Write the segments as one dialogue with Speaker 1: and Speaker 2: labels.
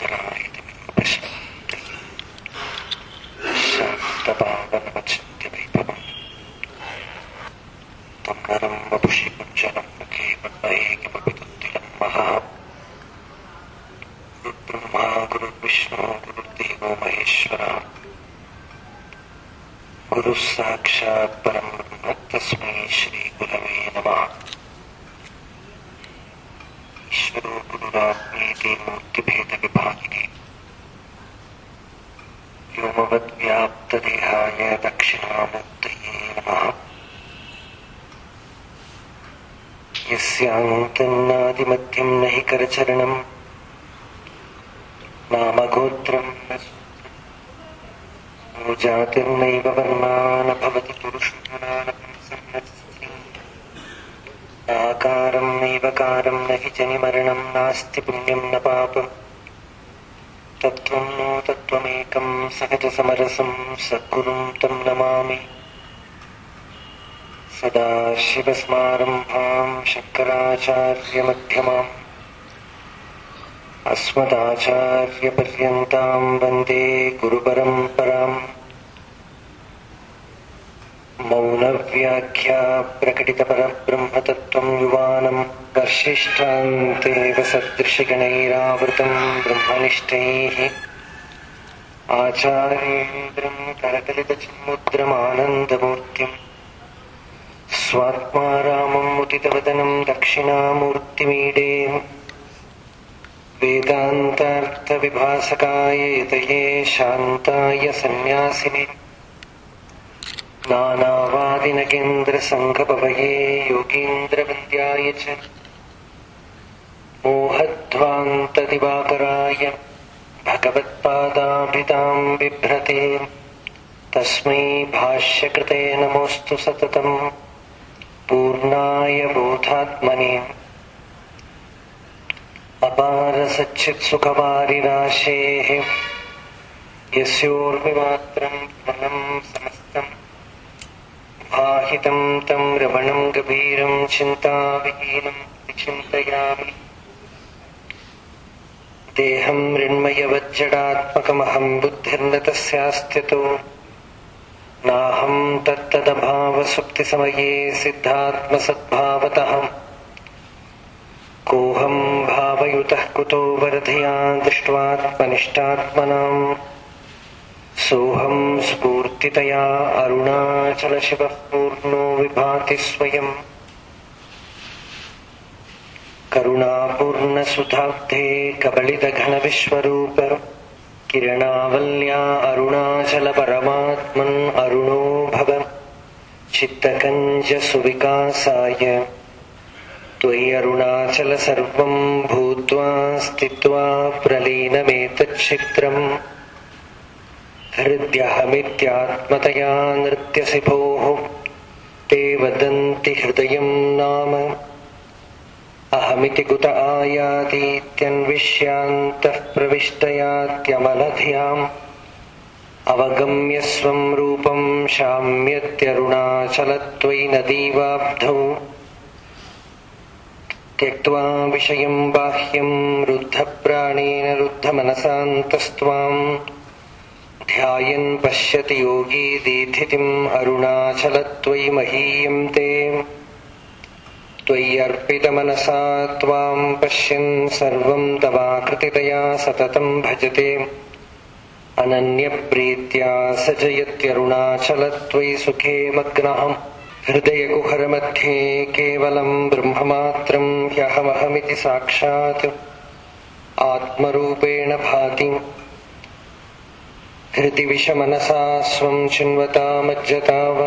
Speaker 1: शान्तपावनवचिन्त्यवैभवम् तं नरं वपुषि कुञ्जनं मुखे मन्महे किमपि तुन्दिलं महः गुरुब्रह्मा गुरुर्विष्णु गुरुर्देवो महेश्वरः गुरुः साक्षात् परं ब्रह्म तस्मै श्रीगुरवे नमः ईश्वरो गुरुरात्मेति मूर्तिभेदविभागिने व्योमवद्व्याप्तदेहाय दक्षिणामूर्तये नमः यस्यान्तन्नादिमध्यं न हि करचरणम् नामगोत्रं न नो जातिर्नैव वर्णा न भवति पुरुषो नाकारं नैवकारं न हि जनिमरणं नास्ति पुण्यं न पापम् तत्त्वं नो तत्त्वमेकं सहजसमरसं सद्गुरुं तं नमामि सदाशिवस्मारम्भां शङ्कराचार्यमध्यमाम् अस्मदाचार्यपर्यन्तां वन्दे गुरुपरम्पराम् मौनव्याख्या प्रकटितपरब्रह्मतत्त्वं युवानं वर्षिष्ठान्तेव सदृशगणैरावृतं ब्रह्मनिष्ठैः आचार्येन्द्रं करकलितचिन्मुद्रमानन्दमूर्तिम् स्वात्मा रामं मुदितवदनं दक्षिणामूर्तिमीडे वेदान्तार्थविभासकाय यतये शान्ताय सन्न्यासिने नानावादिनगेन्द्रसङ्घपवये योगीन्द्रवन्द्याय च मोहध्वान्तदिवाकराय भगवत्पादाभितां बिभ्रते तस्मै भाष्यकृते नमोऽस्तु सततम् पूर्णाय बोधात्मने अपारसच्चित्सुखवारिराशेः यस्योर्मिमात्रं फलं समस्तम् भाहितं तं रमणं गभीरं चिन्ताविहीनं चिन्तयामि देहं मृण्मयवज्जडात्मकमहं बुद्धिर्न तस्यास्त्यतो नाहं तत्तदभावसुप्तिसमये सिद्धात्मसद्भावतः कोऽहं भावयुतः कुतो वरधया दृष्ट्वात्मनिष्ठात्मनाम् सोऽहं स्फूर्तितया अरुणाचलशिवः पूर्णो विभाति स्वयम् करुणापूर्णसुधाब्धे कबलितघनविश्वरूप किरणावल्या अरुणाचलपरमात्मन् अरुणो भव चित्तकञ्जसुविकासाय त्वयि अरुणाचल सर्वं भूत्वा स्थित्वा प्रलीनमेतच्चित्रम् हृद्यहमित्यात्मतया नृत्यसि भोः ते वदन्ति हृदयं नाम अहमिति कुत आयातीत्यन्विष्यान्तः प्रविष्टयात्यमलधियाम् अवगम्य स्वं रूपं शाम्यत्यरुणाचलत्वयि नदीवाब्धौ त्यक्त्वा विषयं बाह्यं रुद्धप्राणेन रुद्धमनसान्तस्त्वाम् ध्यायन् पश्यति योगी दीधितिम् अरुणाचलत्वयि महीयं ते त्वय्यर्पितमनसा त्वां पश्यन् सर्वं तवाकृतितया सततं भजते अनन्यप्रीत्या स जयत्यरुणाचलत्वयि सुखे मग्नः हृदयकुहरमध्ये केवलं ब्रह्ममात्रं ह्यहमहमिति साक्षात् आत्मरूपेण भाति हृदि विषमनसा स्वं चिन्वतामज्जताव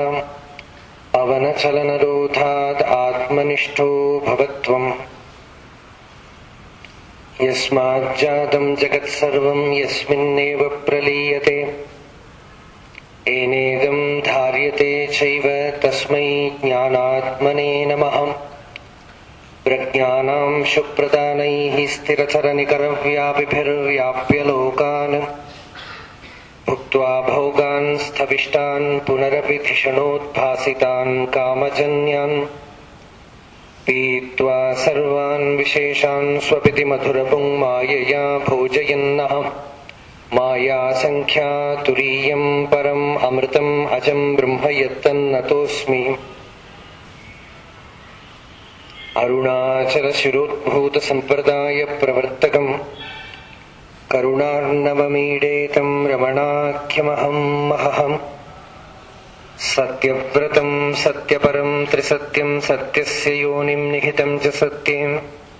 Speaker 1: पवनचलनरोधाद् आत्मनिष्ठो भवत्वम् यस्माज्जातं जगत्सर्वं यस्मिन्नेव प्रलीयते एनेदं धार्यते चैव तस्मै ज्ञानात्मने नमः प्रज्ञानां शुप्रदानैः स्थिरचरनिकरव्यापिभिर्व्याप्य लोकान् भुक्त्वा भोगान् स्थविष्टान् पुनरपि धिषणोद्भासितान् कामजन्यान् पीत्वा सर्वान् विशेषान् स्वपिति मधुरपुङ्मायया भोजयन्नः मायासङ्ख्या तुरीयम् परम् अमृतम् अजम् ब्रह्म यत्तन्नतोऽस्मि अरुणाचलशिरोद्भूतसम्प्रदायप्रवर्तकम् करुणार्णवमीडेतम् रमणाख्यमहम् महहम् सत्यव्रतम् सत्यपरम् त्रिसत्यम् सत्यस्य योनिम् निहितम् च सत्यम्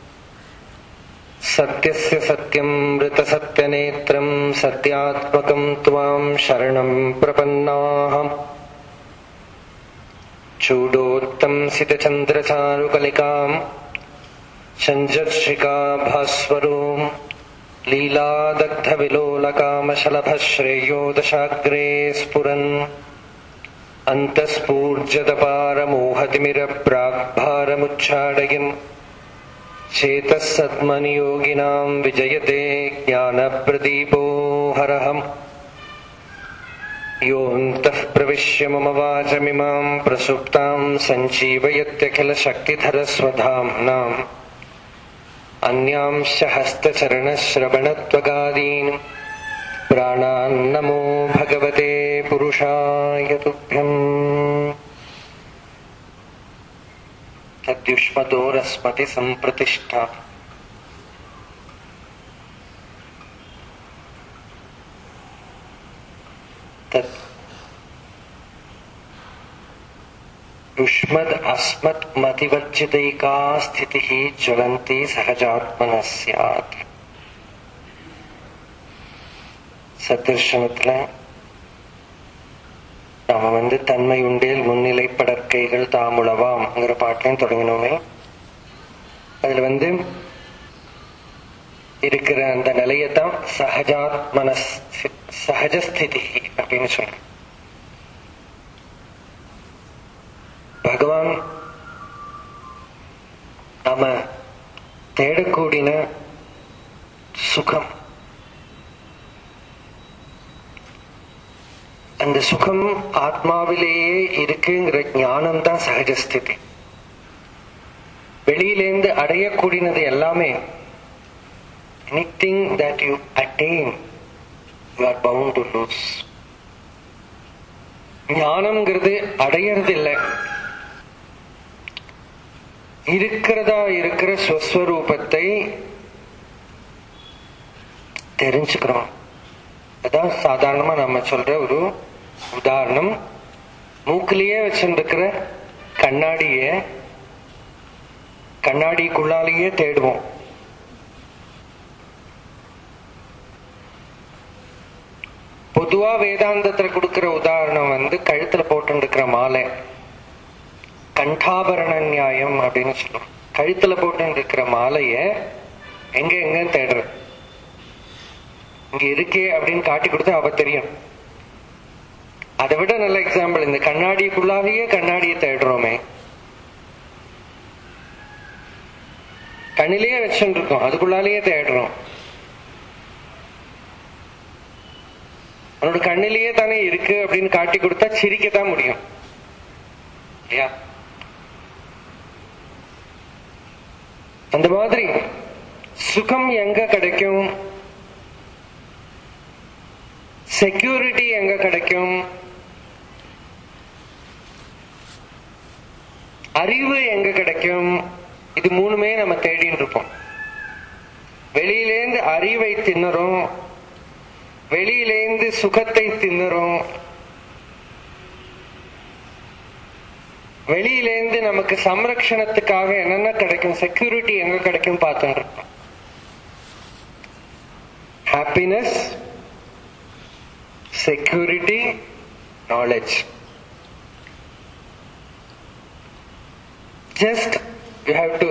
Speaker 1: सत्यस्य सत्यम् मृतसत्यनेत्रम् सत्यात्मकम् त्वाम् शरणम् प्रपन्नाहम् चूडोत्तंसितचन्द्रचारुकलिकाम् चञ्जर्षिका भास्वरोम् लीलादग्धविलोलकामशलभश्रेयो दशाग्रे स्फुरन् अन्तःस्फूर्जतपारमोहतिमिरप्राग्भारमुच्चाडयन् चेतः सद्मनियोगिनाम् विजयते ज्ञानप्रदीपो हरहम् योऽन्तः प्रविश्य मम वाचमिमाम् प्रसुप्ताम् सञ्जीवयत्यखिलशक्तिधरस्वधाम्नाम् अन्यांश्च हस्तचरणश्रवणत्वगादीन् प्राणान्नमो भगवते पुरुषाय तुभ्यम् तद्युष्मदोरस्मति सम्प्रतिष्ठा तत् युष्मद् अस्मत् मतिवर्जितैका स्थितिः ज्वलन्ति सहजात्मनः स्यात् சத்திருஷணத்துல நாம வந்து தன்மை உண்டேல் முன்னிலை படற்கைகள் தாமுளவாம்ங்கிற பாட்டையும் தொடங்கினோமே அதுல வந்து இருக்கிற அந்த நிலையத்தான் சகஜாத்மன சகஜஸ்திதி அப்படின்னு சொல்றோம் பகவான் நாம தேடக்கூடின சுகம் அந்த சுகம் ஆத்மாவிலேயே இருக்குங்கிற ஞானம் தான் சகஜஸ்திதி வெளியிலேருந்து அடையக்கூடியது எல்லாமே anything that you attain you are bound to lose ஞானம்ங்கிறது அடையறது இல்லை இருக்கிறதா இருக்கிற ஸ்வஸ்வரூபத்தை தெரிஞ்சுக்கிறோம் அதான் சாதாரணமா நம்ம சொல்ற ஒரு உதாரணம் மூக்கிலேயே வச்சுருக்கிற கண்ணாடிய கண்ணாடிக்குள்ளாலேயே தேடுவோம் பொதுவா வேதாந்தத்துல கொடுக்கிற உதாரணம் வந்து கழுத்துல போட்டு இருக்கிற மாலை கண்டாபரண நியாயம் அப்படின்னு சொல்லுவோம் கழுத்துல போட்டு இருக்கிற மாலைய எங்க எங்கன்னு தேடுறது இங்க இருக்கே அப்படின்னு காட்டி கொடுத்தா அவ தெரியும் அதை விட நல்ல எக்ஸாம்பிள் இந்த கண்ணாடிக்குள்ளாலேயே கண்ணாடியை தேடுறோமே கண்ணிலேயே வச்சுட்டு இருக்கோம் அதுக்குள்ளாலேயே தேடுறோம் அவனோட கண்ணிலேயே தானே இருக்கு அப்படின்னு காட்டி கொடுத்தா சிரிக்கத்தான் முடியும் இல்லையா அந்த மாதிரி சுகம் எங்க கிடைக்கும் செக்யூரிட்டி எங்க கிடைக்கும் அறிவு எங்க கிடைக்கும் இது மூணுமே நம்ம தேடிட்டு இருப்போம் வெளியிலேந்து அறிவை தின்னறோம் வெளியிலேந்து சுகத்தை தின்னறோம் வெளியிலேந்து நமக்கு சம்ரக்ஷணத்துக்காக என்னென்ன கிடைக்கும் செக்யூரிட்டி எங்க கிடைக்கும் பார்த்துட்டு இருக்கோம் happiness security, knowledge. Just you have to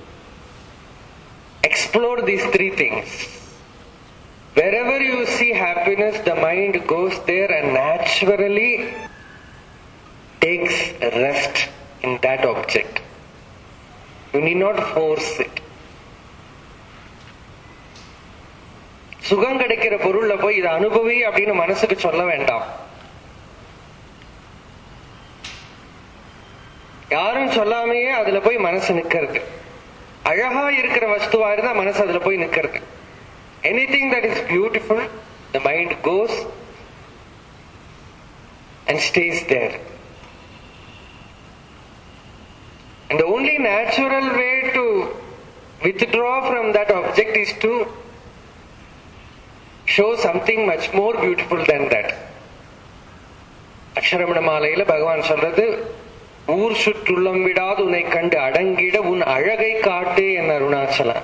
Speaker 1: explore these three things. Wherever you see happiness, the mind goes there and naturally takes rest in that object. You need not force it. சுகம் கிடைக்கிற பொருள்ல போய் இதை அனுபவி அப்படின்னு மனசுக்கு சொல்ல வேண்டாம் யாரும் சொல்லாமையே அதுல போய் மனசு நிக்கிறது அழகா இருக்கிற வஸ்துவா இருந்தா மனசு அதுல போய் நிக்கிறது anything that is beautiful the mind goes and stays there. And the only natural way to withdraw from that object is to show something much more beautiful than that. அக்ஷரமண மாலையில பகவான் சொல்றது ஊர் சுற்றுள்ளம் விடாது உன்னை கண்டு அடங்கிட உன் அழகை காட்டு என் Arunachala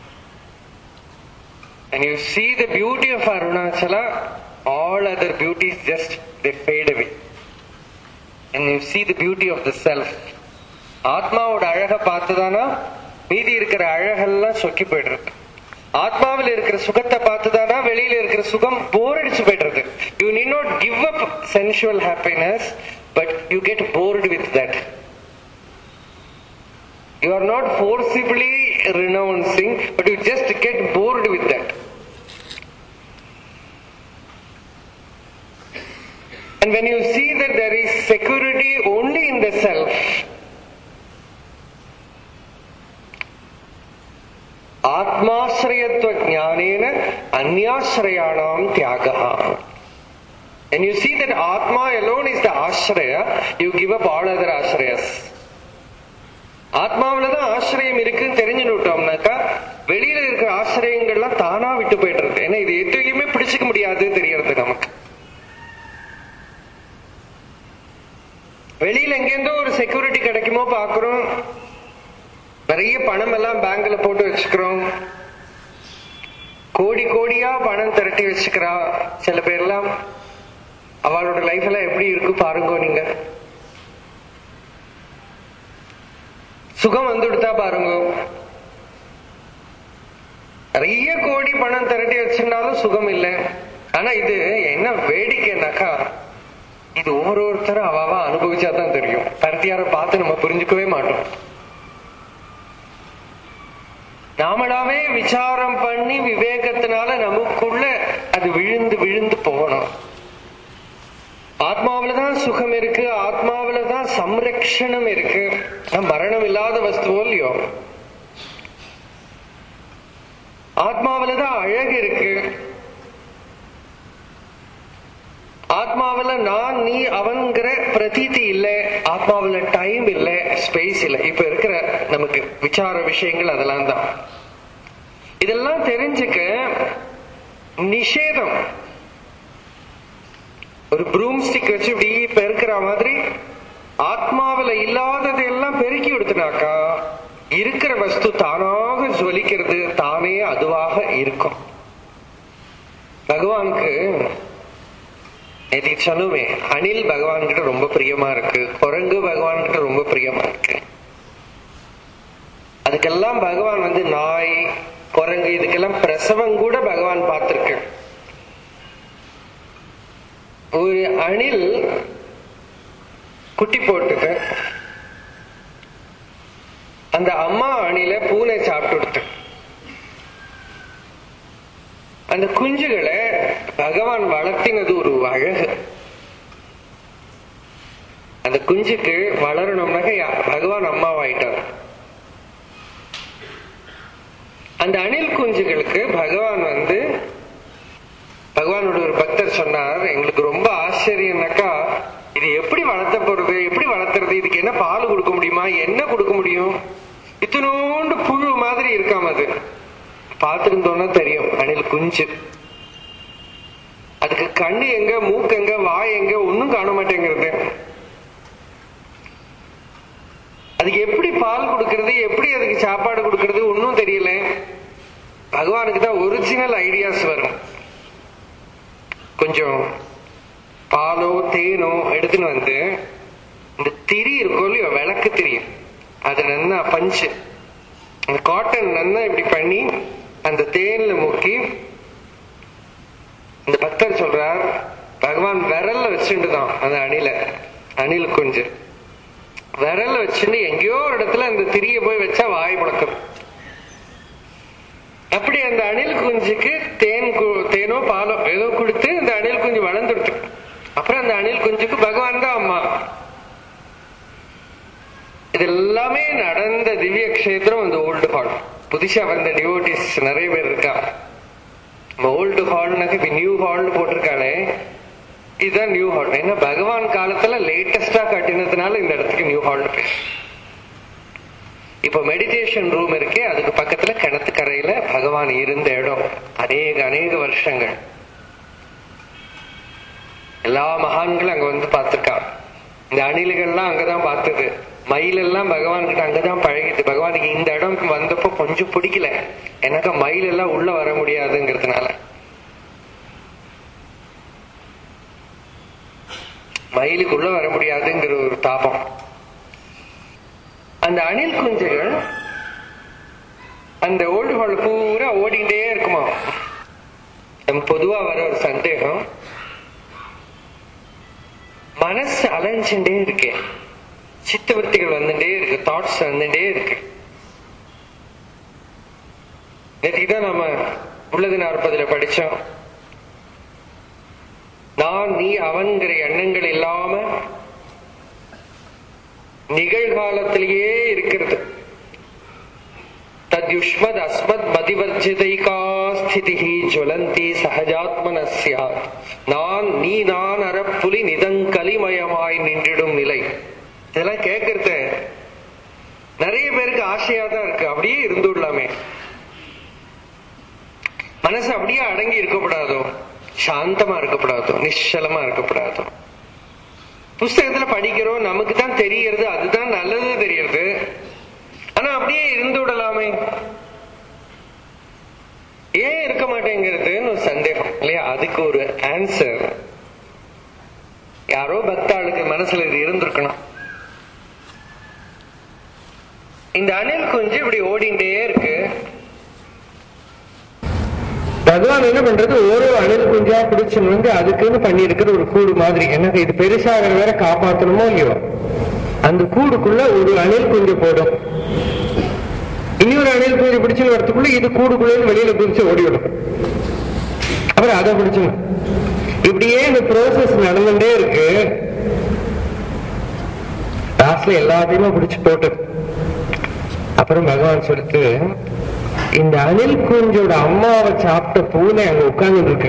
Speaker 1: And you see the beauty of Arunachala, all other beauties just they fade away. And you see the beauty of the self. ஆத்மாவோட அழக பார்த்துதானா மீதி இருக்கிற அழகெல்லாம் சொக்கி போயிடுறது ஆத்மாவில் இருக்கிற சுகத்தை பார்த்துதானா வெளியில இருக்கிற சுகம் போர் அடிச்சு போயிடுறது you need not give up sensual happiness but you get bored with that you are not forcibly renouncing but you just get bored with that And when you see that there is security only in the self, ஆத்மாசிரயத்துவ ஞானேன அந்யாசிரயாணாம் தியாகா And you see that Atma alone is the Ashraya, you give up all other Ashrayas. ஆத்மாவில தான் ஆசிரியம் இருக்குன்னு தெரிஞ்சுட்டோம்னாக்கா வெளியில இருக்கிற ஆசிரியங்கள்லாம் தானா விட்டு போயிடுறது ஏன்னா இது எதுவுமே பிடிச்சிக்க முடியாது தெரியறது நமக்கு வெளியில எங்கேருந்தோ ஒரு செக்யூரிட்டி கிடைக்குமோ பாக்குறோம் நிறைய பணம் எல்லாம் பேங்க்ல போட்டு வச்சுக்கிறோம் கோடி கோடியா பணம் திரட்டி வச்சுக்கிறா சில பேர்லாம் அவளோட லைஃப் எல்லாம் எப்படி இருக்கு பாருங்க நீங்க சுகம் வந்துடுதா பாருங்க நிறைய கோடி பணம் திரட்டி வச்சிருந்தாலும் சுகம் இல்லை ஆனா இது என்ன வேடிக்கைனாக்கா இது ஒவ்வொருத்தரும் அவாவா அனுபவிச்சாதான் தெரியும் பரத்தியார பார்த்து நம்ம புரிஞ்சுக்கவே மாட்டோம் நாமளாவே விசாரம் பண்ணி விவேகத்தினால நமக்குள்ள அது விழுந்து விழுந்து போகணும் ஆத்மாவில தான் சுகம் இருக்கு ஆத்மாவில தான் சம்ரக்ஷணம் இருக்கு மரணம் இல்லாத வஸ்துவோ இல்லையோ ஆத்மாவில தான் அழகு இருக்கு ஆத்மாவில நான் நீ அவன்கிற பிரதீதி இல்ல ஆத்மாவில டைம் இல்ல ஸ்பேஸ் இல்ல இப்ப இருக்கிற நமக்கு விசார விஷயங்கள் அதெல்லாம் தான் இதெல்லாம் தெரிஞ்சுக்க நிஷேதம் ஒரு ப்ரூம் ஸ்டிக் வச்சு இப்படி பெருக்கிற மாதிரி ஆத்மாவில இல்லாததையெல்லாம் பெருக்கி விடுத்துனாக்கா இருக்கிற வஸ்து தானாக ஜொலிக்கிறது தானே அதுவாக இருக்கும் பகவானுக்கு நேற்று சொன்னோமே அணில் பகவான் கிட்ட ரொம்ப பிரியமா இருக்கு குரங்கு பகவான் கிட்ட ரொம்ப பிரியமா இருக்கு அதுக்கெல்லாம் பகவான் வந்து நாய் குரங்கு இதுக்கெல்லாம் பிரசவம் கூட பகவான் பார்த்திருக்கு ஒரு அணில் குட்டி போட்டுட்டு அந்த அம்மா அணில பூனை சாப்பிட்டு அந்த குஞ்சுகளை பகவான் வளர்த்தினது ஒரு அழகு அந்த குஞ்சுக்கு வளரணும்னாக்க பகவான் அம்மாவாயிட்டார் அந்த அணில் குஞ்சுகளுக்கு பகவான் வந்து பகவானோட ஒரு பக்தர் சொன்னார் எங்களுக்கு ரொம்ப ஆச்சரியம்னாக்கா இது எப்படி வளர்த்த போறது எப்படி வளர்த்துறது இதுக்கு என்ன பால் கொடுக்க முடியுமா என்ன கொடுக்க முடியும் இத்தனோண்டு புழு மாதிரி இருக்காம அது பார்த்திருந்தோம்னா தெரியும் அணில் குஞ்சு அதுக்கு கண்ணு எங்க மூக்கு எங்க வாய் எங்க ஒன்னும் காண மாட்டேங்கிறது அதுக்கு எப்படி பால் கொடுக்கறது எப்படி அதுக்கு சாப்பாடு கொடுக்கறது ஒன்னும் தெரியல பகவானுக்கு தான் ஒரிஜினல் ஐடியாஸ் வரும் கொஞ்சம் பாலோ தேனோ எடுத்துன்னு வந்து இந்த திரி இருக்கும் இல்லையோ விளக்கு திரியும் அது நல்லா பஞ்சு அந்த காட்டன் நல்லா இப்படி பண்ணி அந்த தேன்ல முக்கி இந்த பக்தர் சொல்றார் பகவான் விரல்ல வச்சுட்டு தான் அந்த அணில அணில் குஞ்சு விரல்ல வச்சுட்டு எங்கேயோ ஒரு இடத்துல அந்த திரிய போய் வச்சா வாய் முடக்கும் அப்படி அந்த அணில் குஞ்சுக்கு தேன் தேனோ பாலோ ஏதோ கொடுத்து அந்த அணில் குஞ்சு வளர்ந்துடுது அப்புறம் அந்த அணில் குஞ்சுக்கு பகவான் தான் அம்மா இதெல்லாம் புதுசா வந்த டிவோட்டிஸ் நிறைய பேர் இருக்கா ஓல்டு ஹால்னாக்க இப்ப நியூ ஹால்னு போட்டிருக்கானே இதுதான் நியூ ஹால் ஏன்னா பகவான் காலத்துல லேட்டஸ்டா கட்டினதுனால இந்த இடத்துக்கு நியூ ஹால்னு பேர் இப்போ மெடிடேஷன் ரூம் இருக்கே அதுக்கு பக்கத்துல கிணத்துக்கரையில பகவான் இருந்த இடம் அநேக அநேக வருஷங்கள் எல்லா மகான்களும் அங்க வந்து பார்த்திருக்கா இந்த அணில்கள்லாம் அங்கதான் பார்த்தது மயில் எல்லாம் பகவான் கிட்ட அங்கதான் பழகிது பகவானுக்கு இந்த இடம் வந்தப்போ கொஞ்சம் பிடிக்கல எனக்கு மயில் எல்லாம் உள்ள வர முடியாதுங்கிறதுனால மயிலுக்குள்ள வர முடியாதுங்கிற ஒரு தாபம் அந்த அணில் குஞ்சுகள் அந்த ஓல்டு ஹால் பூரா ஓடிண்டே இருக்குமா நம்ம பொதுவா வர ஒரு சந்தேகம் மனசு அலைஞ்சுட்டே இருக்கு சித்தவர்த்திகள் வந்துட்டே இருக்கு தாட்ஸ் வந்துட்டே இருக்கு நேற்றுக்கு தான் நம்ம உள்ளது நாற்பதுல படிச்சோம் நான் நீ அவன்கிற எண்ணங்கள் இல்லாம நிகழ்காலத்திலேயே இருக்கிறது தத்யுஷ்மத் அஸ்மத் மதிவர்ஜிதைகா ஸ்திதி ஜுவலந்தி சகஜாத்மனஸ்யா நான் நீ நான் அறப்புலி நிதங்கலிமயமாய் நின்றிடும் நிலை இதெல்லாம் கேட்கறது நிறைய பேருக்கு ஆசையா தான் இருக்கு அப்படியே இருந்து விடலாமே மனசு அப்படியே அடங்கி இருக்கக்கூடாதோ சாந்தமா இருக்கக்கூடாதோ நிശ്ചலமா இருக்கக்கூடாதோ புஸ்தகத்துல படிக்கிறோம் நமக்கு தான் தெரியறது அதுதான் நல்லது தெரியறது ஆனா அப்படியே இருந்து விடலாமே ஏன் இருக்க மாட்டேங்கிறதுன்னு ஒரு சந்தேகம் இல்லையா அதுக்கு ஒரு ஆன்சர் யாரோ பக்தாளுக்கு மனசுல இது இருந்திருக்கணும் இந்த அணில் குஞ்சு இப்படி ஓடிண்டே இருக்கு பகவான் என்ன பண்றது ஒரு அணில் குஞ்சா பிடிச்சுன்னு வந்து அதுக்குன்னு பண்ணி இருக்கிற ஒரு கூடு மாதிரி எனக்கு இது பெருசாகிற வேற காப்பாத்தணுமோ இல்லையோ அந்த கூடுக்குள்ள ஒரு அணில் குஞ்சு போடும் இன்னொரு அணில் குஞ்சு பிடிச்சுன்னு வரதுக்குள்ள இது கூடுக்குள்ள வெளியில பிடிச்சு ஓடிவிடும் அப்புறம் அதை பிடிச்சுன்னு இப்படியே இந்த ப்ரோசஸ் நடந்துட்டே இருக்கு லாஸ்ட்ல எல்லாத்தையுமே பிடிச்சு போட்டு அப்புறம் பகவான் சொல்லிட்டு இந்த அணில் குஞ்சோட அம்மாவை சாப்பிட்ட பூனை அங்க உட்கார்ந்து இருக்கு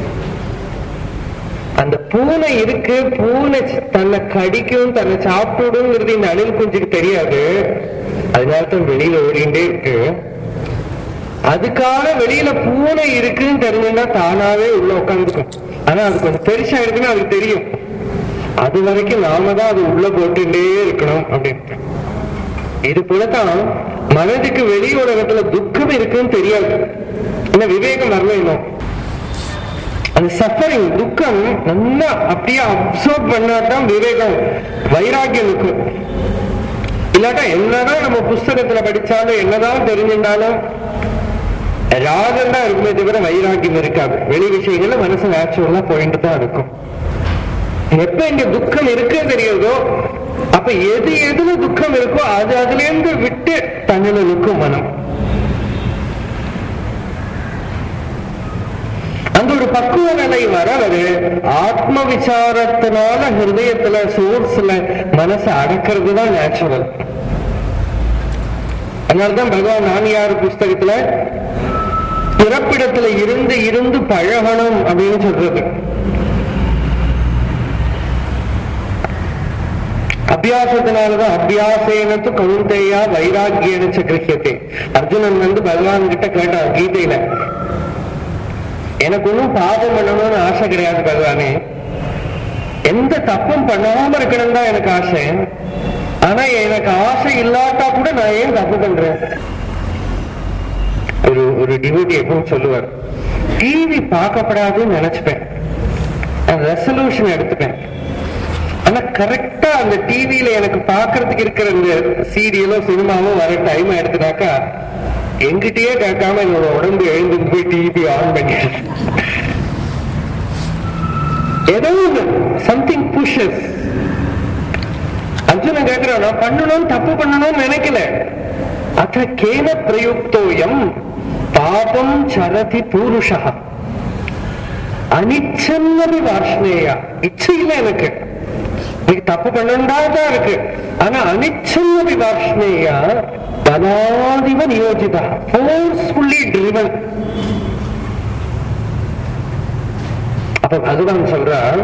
Speaker 1: அந்த பூனை இருக்கு பூனை தன்னை கடிக்கும் தன்னை சாப்பிட்டுடுங்கிறது இந்த அணில் குஞ்சுக்கு தெரியாது அதனால தான் வெளியில ஓடிண்டே இருக்கு அதுக்காக வெளியில பூனை இருக்குன்னு தெரிஞ்சுன்னா தானாவே உள்ள உட்காந்துக்கும் ஆனா அது கொஞ்சம் பெருசா இருக்குன்னு அதுக்கு தெரியும் அது வரைக்கும் நாம தான் அது உள்ள போட்டுட்டே இருக்கணும் அப்படின்ட்டு இது போலதான் மனதுக்கு வெளி உலகத்துல துக்கம் இருக்குன்னு தெரியாது என்ன விவேகம் வரல இன்னும் அந்த சஃபரிங் துக்கம் நல்லா அப்படியே அப்சர்வ் பண்ணாதான் விவேகம் வைராக்கியம் இருக்கும் இல்லாட்டா என்னதான் நம்ம புஸ்தகத்துல படிச்சாலும் என்னதான் தெரிஞ்சிருந்தாலும் ராகம் தான் இருக்குமே தவிர வைராக்கியம் இருக்காது வெளி விஷயங்கள்ல மனசு நேச்சுரலா போயிட்டு தான் இருக்கும் எப்ப இங்க துக்கம் இருக்கு தெரியுதோ அப்ப எது எதுல துக்கம் இருக்கோ அது அதுல இருந்து விட்டு தன்னில நிற்கும் மனம் அந்த ஒரு பக்குவ நிலை வர வரு ஆத்ம விசாரத்தினால ஹிருதயத்துல சோர்ஸ்ல மனசை அடக்கிறது தான் நேச்சுரல் அதனால்தான் பகவான் நானியார் புஸ்தகத்துல பிறப்பிடத்துல இருந்து இருந்து பழகணும் அப்படின்னு சொல்றது அபியாசத்தினாலதான் அபியாசேனத்து கவுந்தேயா வைராக்கியனச்ச கிரகியத்தை அர்ஜுனன் வந்து பகவான் கிட்ட கேட்டான் கீதையில எனக்கு ஒன்றும் பாவம் பண்ணணும்னு ஆசை கிடையாது பகவானே எந்த தப்பும் பண்ணாம இருக்கணும் தான் எனக்கு ஆசை ஆனா எனக்கு ஆசை இல்லாட்டா கூட நான் ஏன் தப்பு பண்றேன் ஒரு ஒரு டிவிடி எப்பவும் சொல்லுவார் டிவி பார்க்கப்படாதுன்னு நினைச்சுப்பேன் ரெசல்யூஷன் எடுத்துப்பேன் ஆனா கரெக்டா அந்த டிவியில எனக்கு பாக்குறதுக்கு இருக்கிற இந்த சீரியலோ சினிமாவோ வர டைம் எடுத்துனாக்கா எங்கிட்டயே கேட்காம என்னோட உடம்பு எழுந்து போய் டிவி ஆன் பண்ணிடுது ஏதோ சம்திங் புஷஸ் அர்ஜுனன் கேட்கிறான் நான் பண்ணணும் தப்பு பண்ணணும்னு நினைக்கல அத்த கேன பிரயுக்தோயம் பாபம் சரதி பூருஷா அனிச்சன்னது வாஷ்னேயா இச்சை இல்லை எனக்கு நீ தப்பு பண்ணண்டா தான் இருக்கு ஆனா அனிச்சல்ல விவாஷ்மேயா பலாதிவ நியோஜிதா ஃபோர்ஸ்ஃபுல்லி ட்ரிவன் அப்ப பகவான் சொல்றார்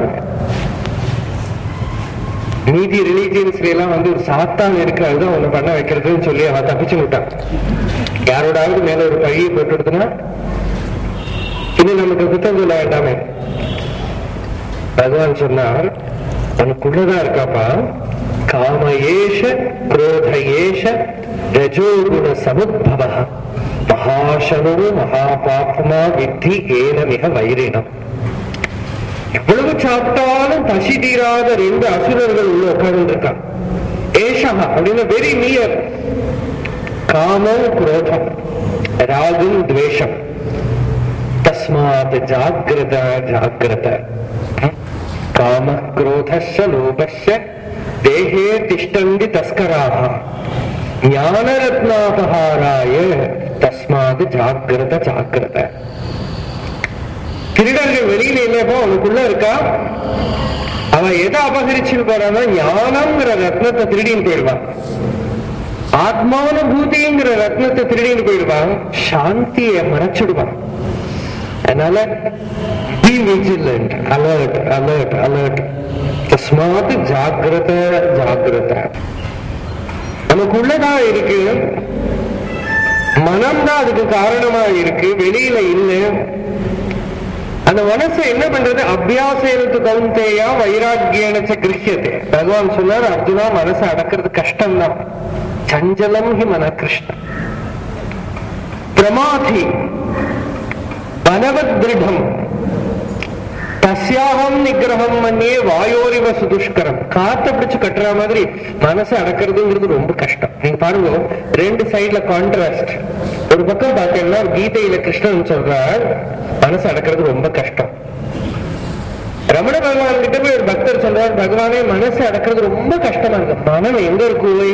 Speaker 1: மீதி ரிலீஜியன்ஸ்ல எல்லாம் வந்து ஒரு சாத்தான் இருக்கு அதுதான் ஒண்ணு பண்ண வைக்கிறதுன்னு சொல்லி அவன் தப்பிச்சு விட்டான் யாரோடாவது மேல ஒரு பழியை போட்டுடுதுன்னா இன்னும் நமக்கு குத்தம் சொல்ல வேண்டாமே பகவான் சொன்னார் உனக்குள்ளதான் இருக்காப்பா காம ஏஷ குரோத ஏஷ ரஜோகுண சமுத்பவ மகாசனோ மகாபாப்மா வித்தி ஏன மிக வைரினம் எவ்வளவு சாப்பிட்டாலும் பசி தீராத ரெண்டு அசுரர்கள் உள்ள உட்கார்ந்து இருக்கான் ஏஷா அப்படின்னு வெரி நியர் காமம் குரோதம் ராகும் துவேஷம் தஸ்மாத் ஜாகிரத ஜாகிரத காம குரோதஸ்ய லோபஸ்ய தேகே திஷ்டந்தி தஸ்கராக ஞானரத்னாபகாராய தஸ்மாத் ஜாகிரத ஜாகிரத திருடர்கள் வெளியில இல்லப்போ அவனுக்குள்ள இருக்கா அவன் எதை அபகரிச்சுட்டு போறான்னா ஞானம்ங்கிற ரத்னத்தை திருடின்னு போயிடுவான் ஆத்மானுபூதிங்கிற ரத்னத்தை திருடின்னு போயிடுவான் சாந்தியை மறைச்சிடுவான் அதனால be vigilant alert alert alert தஸ்மாத் ஜாகிரத ஜாகிரத நமக்குள்ளதான் இருக்கு மனம்தான் அதுக்கு காரணமா இருக்கு வெளியில இல்லை அந்த மனசு என்ன பண்றது அபியாசேனத்து கவுந்தேயா வைராக்கியனச்ச கிருஷ்யத்தை பகவான் சொன்னார் அர்ஜுனா மனசை அடக்கிறது கஷ்டம்தான் சஞ்சலம் ஹி மன கிருஷ்ண பிரமாதி பனவத் திருடம் தஸ்யாகம் நிகிரகம் மண்ணியே வாயோரிவ சுதுஷ்கரம் காத்த பிடிச்சு கட்டுற மாதிரி மனசை அடக்கிறதுங்கிறது ரொம்ப கஷ்டம் நீங்க பாருங்க ரெண்டு சைடுல கான்ட்ராஸ்ட் ஒரு பக்கம் பார்த்தீங்கன்னா கீதையில கிருஷ்ணன் சொல்றார் மனசு அடக்கிறது ரொம்ப கஷ்டம் ரமண பகவான் கிட்ட போய் ஒரு பக்தர் சொல்றார் பகவானே மனசு அடக்கிறது ரொம்ப கஷ்டமா இருக்கு மனம் எங்க இருக்கு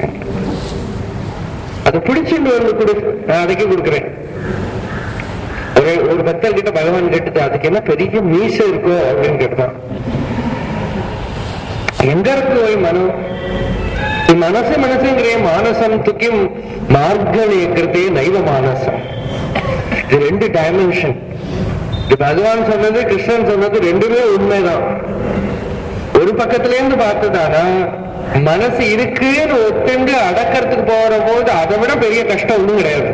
Speaker 1: அது பிடிச்சிட்டு வந்து கொடு நான் அதுக்கே கொடுக்குறேன் ஒரு ஒரு பக்தர் கிட்ட பகவான் கேட்டது அதுக்கு என்ன பெரிய மீச இருக்கோ அப்படின்னு கேட்டான் எங்க இருக்கு ஓய் மனம் ಈ ಮನಸ್ಸೇ ಮನಸ್ಸಂಗ್ರೆ ಮಾನಸಂ ತುಕಿಂ ಮಾರ್ಗಣಿ கிருத்தே நைவ மானசம் இது ரெண்டு டைமென்ஷன் இது பகவான் சொன்னது கிருஷ்ணன் சொன்னது ரெண்டுமே உண்மைதான் ஒரு பக்கத்துல இருந்து பார்த்ததானா மனசு இருக்குன்னு ஒத்துண்டு அடக்கிறதுக்கு போற போது அதை விட பெரிய கஷ்டம் ஒண்ணும் கிடையாது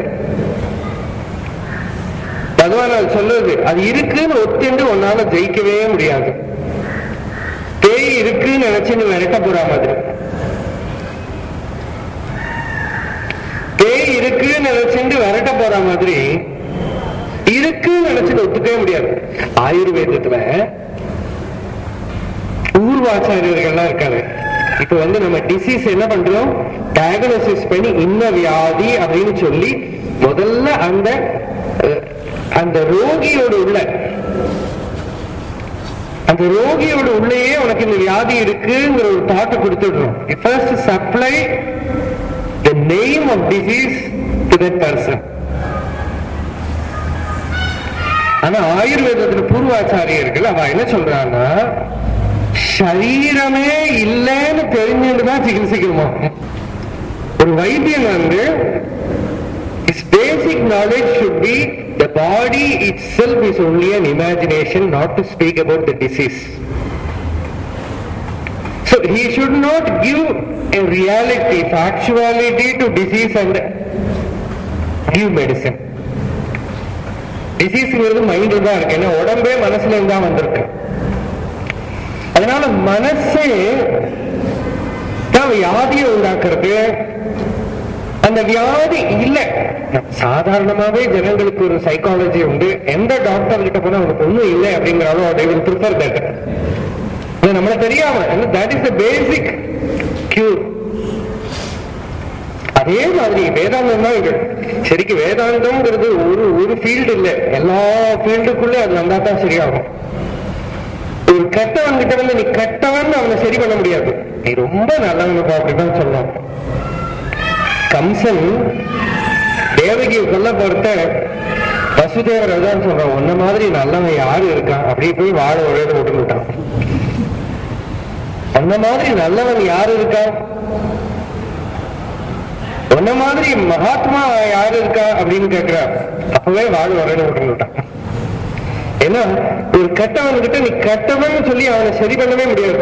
Speaker 1: பகவான் அது சொல்லுது அது இருக்குன்னு ஒத்துண்டு உன்னால ஜெயிக்கவே முடியாது பேய் இருக்குன்னு நினைச்சுன்னு விரட்ட போற மாதிரி பேய் இருக்குன்னு நினைச்சுட்டு விரட்ட போற மாதிரி இருக்குன்னு நினைச்சுட்டு ஒத்துக்கவே முடியாது ஆயுர்வேதத்துல ஊர்வாச்சாரியர்கள்லாம் இருக்காங்க இப்ப வந்து நம்ம டிசீஸ் என்ன பண்றோம் டயக்னோசிஸ் பண்ணி இன்ன வியாதி அப்படின்னு சொல்லி முதல்ல அந்த அஹ், அந்த ரோகியோட உள்ள அந்த ரோகியோட உள்ளேயே உனக்கு இந்த வியாதி இருக்குங்கிற ஒரு தாட்டை கொடுத்துடுறோம் first supply the name of disease to that person ஆனா ஆயுர்வேதத்துல பூர்வாச்சாரியர்கள் அவ என்ன சொல்றாங்கன்னா சரீரமே இல்லைன்னு தெரிஞ்சுட்டுதான் சிகிச்சைக்கணுமா ஒரு வைத்தியன் வந்து his basic knowledge should be the body itself is only an imagination not to speak about the disease so he should not give a reality factuality to disease and give medicine டிசீஸ்ங்கிறது மைண்ட்ல தான் இருக்கு ஏன்னா உடம்பே மனசுல இருந்தா வந்திருக்கு அதனால மனசே தான் வியாதியை உண்டாக்குறது அந்த வியாதி இல்ல சாதாரணமாவே ஜனங்களுக்கு ஒரு சைக்காலஜி உண்டு எந்த டாக்டர் கிட்ட போனா அவனுக்கு ஒண்ணும் இல்லை அப்படிங்கிறாலும் they will prefer that இது நம்மள தெரியாம that is the basic cure அதே மாதிரி வேதாந்தம் தான் இது சரிக்கு வேதாந்தம்ங்கிறது ஒரு ஒரு ஃபீல்டு இல்ல எல்லா ஃபீல்டுக்குள்ளே அது வந்தா தான் சரியாகும் ஒரு கெட்டவன் கிட்ட வந்து நீ கெட்டவன் அவனை சரி பண்ண முடியாது நீ ரொம்ப நல்லவனுப்பா அப்படிதான் சொல்லலாம் கம்சன் தேவகியை கொல்ல பொறுத்த வசுதேவர் அதான் சொல்றான் உன்ன மாதிரி நல்லவன் யாரு இருக்கான் அப்படியே போய் வாழ ஒரே விட்டு விட்டான் அந்த மாதிரி நல்லவன் யாரு இருக்கா உன்ன மாதிரி மகாத்மா யாரு இருக்கா அப்படின்னு கேக்குறா அப்பவே வாழ் வரணும் விட்டுட்டான் ஏன்னா ஒரு கெட்டவன் கிட்ட நீ கெட்டவன் சொல்லி அவனை சரி பண்ணவே முடியாது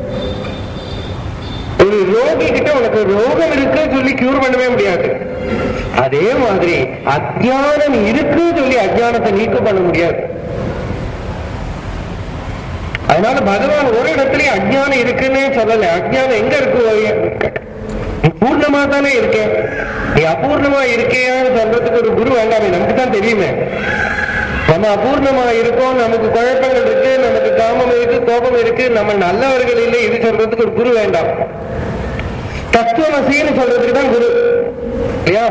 Speaker 1: ஒரு ரோகி கிட்ட உனக்கு ரோகம் இருக்கு சொல்லி கியூர் பண்ணவே முடியாது அதே மாதிரி அஜானம் இருக்கு சொல்லி அஜானத்தை நீக்கம் பண்ண முடியாது அதனால பகவான் ஒரு இடத்துலயும் அஜ்ஞானம் இருக்குன்னே சொல்லல அஜ்ஞானம் எங்க இருக்கு நீ பூர்ணமா தானே இருக்க நீ அபூர்ணமா இருக்கியான்னு சொல்றதுக்கு ஒரு குரு வேண்டாமே நமக்கு தான் தெரியுமே நம்ம அபூர்ணமா இருக்கோம் நமக்கு குழப்பங்கள் இருக்கு நமக்கு காமம் இருக்கு கோபம் இருக்கு நம்ம நல்லவர்கள் இல்லை இது சொல்றதுக்கு ஒரு குரு வேண்டாம் தத்துவமசின்னு சொல்றதுக்கு தான் குரு இல்லையா